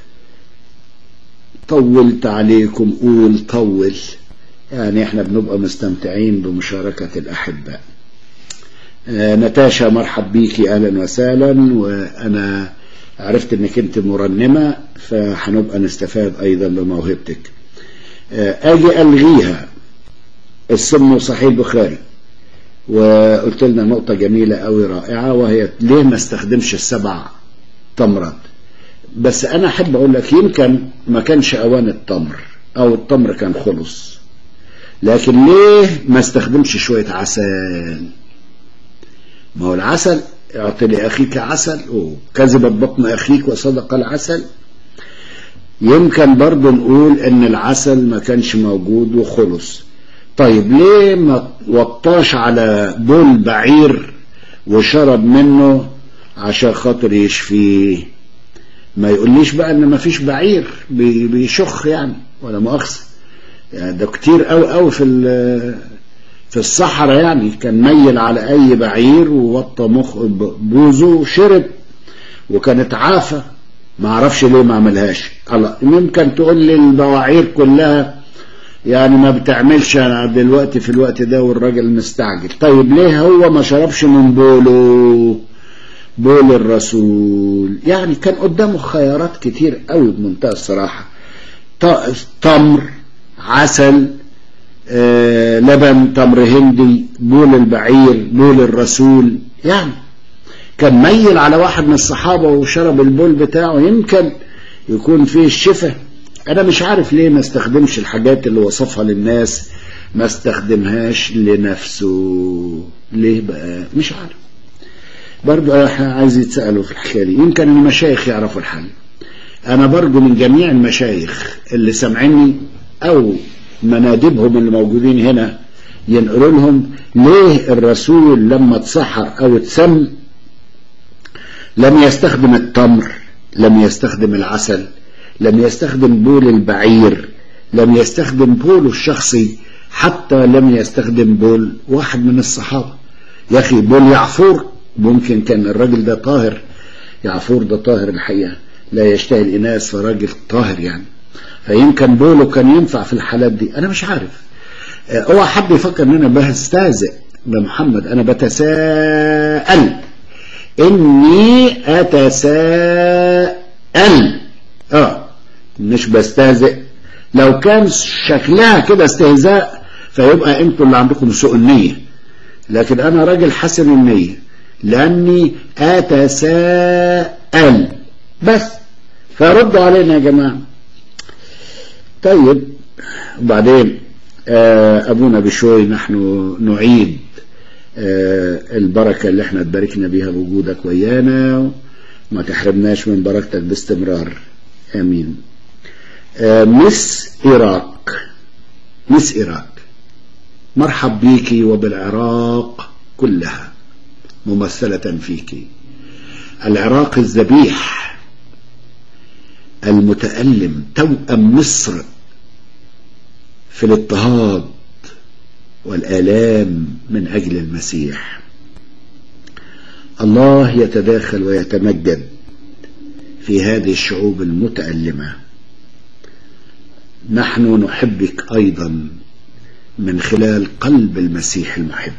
طولت عليكم قول طول يعني احنا بنبقى مستمتعين بمشاركة الأحباء آه، نتاشا مرحب بيكي أهلا وسهلا وأنا عرفت انك انت مرنمة فهنبقى نستفاد ايضا بموهبتك آه، اجي الغيها السم صحيح البخاري وقلت لنا نقطة جميلة قوي رائعة وهي ليه ما استخدمش السبع تمرات بس انا احب اقول لك يمكن ما كانش اوان التمر او التمر كان خلص لكن ليه ما استخدمش شوية عسل ما هو العسل اعطي لأخيك عسل وكذبت بطن أخيك وصدق العسل يمكن برضه نقول ان العسل ما كانش موجود وخلص طيب ليه ما وطاش على بول بعير وشرب منه عشان خاطر يشفيه ما يقوليش بقى ان ما فيش بعير بي- بيشخ يعني ولا مؤاخذة يعني ده كتير قوي قوي في ال- في الصحراء يعني كان ميل على اي بعير ووطى مخ بوزه وشرب وكانت عافى ما اعرفش ليه ما عملهاش الله يمكن تقول لي البواعير كلها يعني ما بتعملش دلوقتي في الوقت ده والراجل مستعجل طيب ليه هو ما شربش من بوله بول الرسول يعني كان قدامه خيارات كتير قوي بمنتهى الصراحة ط- تمر عسل آه، لبن تمر هندي بول البعير بول الرسول يعني كان ميل على واحد من الصحابة وشرب البول بتاعه يمكن يكون فيه الشفاء انا مش عارف ليه ما استخدمش الحاجات اللي وصفها للناس ما استخدمهاش لنفسه ليه بقى مش عارف برضو احنا عايز يتسألوا في الحكاية دي يمكن المشايخ يعرفوا الحل انا برضو من جميع المشايخ اللي سامعيني او منادبهم اللي موجودين هنا ينقلوا لهم ليه الرسول لما اتسحر او اتسم لم يستخدم التمر لم يستخدم العسل لم يستخدم بول البعير لم يستخدم بوله الشخصي حتى لم يستخدم بول واحد من الصحابة يا أخي بول يعفور ممكن كان الراجل ده طاهر يعفور ده طاهر الحقيقة لا يشتهي الإناث فراجل طاهر يعني فيمكن بوله كان ينفع في الحالات دي أنا مش عارف آه، اوعى حد يفكر ان انا بستهزئ بمحمد انا بتساءل اني اتساءل اه مش بستهزئ لو كان شكلها كده استهزاء فيبقى انتوا اللي عندكم سوء النية لكن انا راجل حسن النية لأني أتساءل بس فردوا علينا يا جماعة طيب وبعدين آه، أبونا بشوي نحن نعيد آه، البركة اللي احنا تباركنا بيها بوجودك ويانا وما تحرمناش من بركتك باستمرار آمين آه، مس إيراك مس إيراك مرحب بيكي وبالعراق كلها ممثلة فيكي العراق الذبيح المتألم توأم مصر في الاضطهاد والآلام من أجل المسيح الله يتداخل ويتمجد في هذه الشعوب المتألمة نحن نحبك أيضا من خلال قلب المسيح المحب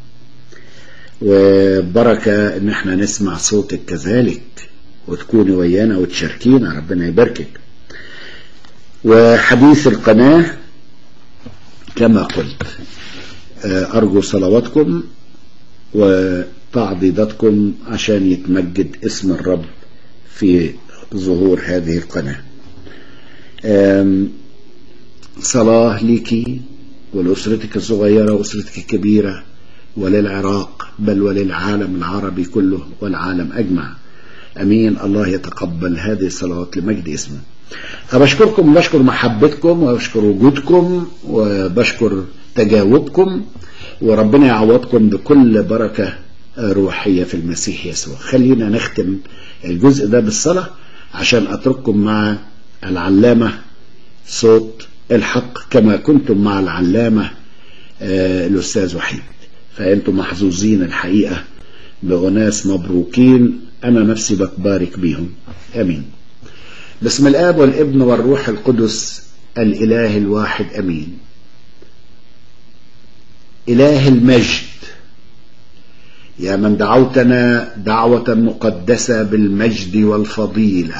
وبركة ان احنا نسمع صوتك كذلك وتكوني ويانا وتشاركينا ربنا يباركك وحديث القناة كما قلت أرجو صلواتكم وتعضيداتكم عشان يتمجد اسم الرب في ظهور هذه القناة صلاة ليكي ولأسرتك الصغيرة وأسرتك الكبيرة وللعراق بل وللعالم العربي كله والعالم أجمع أمين الله يتقبل هذه الصلوات لمجد اسمه أبشكركم وبشكر محبتكم وبشكر وجودكم وبشكر تجاوبكم وربنا يعوضكم بكل بركة روحية في المسيح يسوع خلينا نختم الجزء ده بالصلاة عشان أترككم مع العلامة صوت الحق كما كنتم مع العلامة الأستاذ وحيد فأنتم محظوظين الحقيقة بأناس مبروكين أنا نفسي بتبارك بيهم أمين بسم الآب والابن والروح القدس الإله الواحد أمين إله المجد يا من دعوتنا دعوة مقدسة بالمجد والفضيلة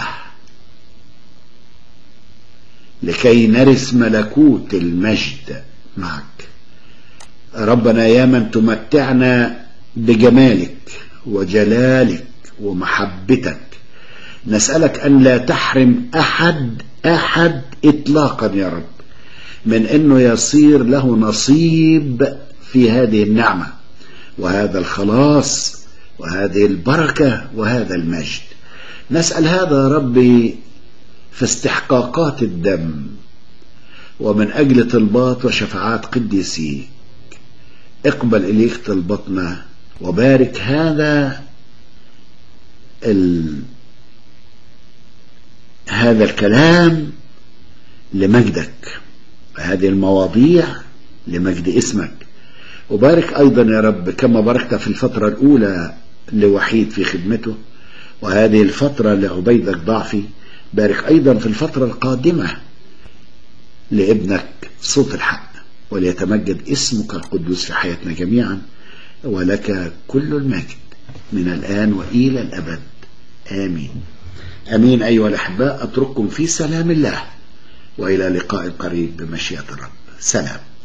لكي نرث ملكوت المجد معك ربنا يا من تمتعنا بجمالك وجلالك ومحبتك نسألك أن لا تحرم أحد أحد إطلاقا يا رب من أنه يصير له نصيب في هذه النعمة وهذا الخلاص وهذه البركة وهذا المجد نسأل هذا ربي في استحقاقات الدم ومن أجل طلبات وشفاعات قديسيك اقبل إليك طلبتنا وبارك هذا ال... هذا الكلام لمجدك هذه المواضيع لمجد اسمك وبارك أيضا يا رب كما باركت في الفترة الأولى لوحيد في خدمته وهذه الفترة لعبيدك ضعفي بارك أيضا في الفترة القادمة لابنك صوت الحق وليتمجد اسمك القدوس في حياتنا جميعا ولك كل المجد من الآن وإلى الأبد آمين أمين أيها الأحباء أترككم في سلام الله وإلى لقاء قريب بمشيئة الرب سلام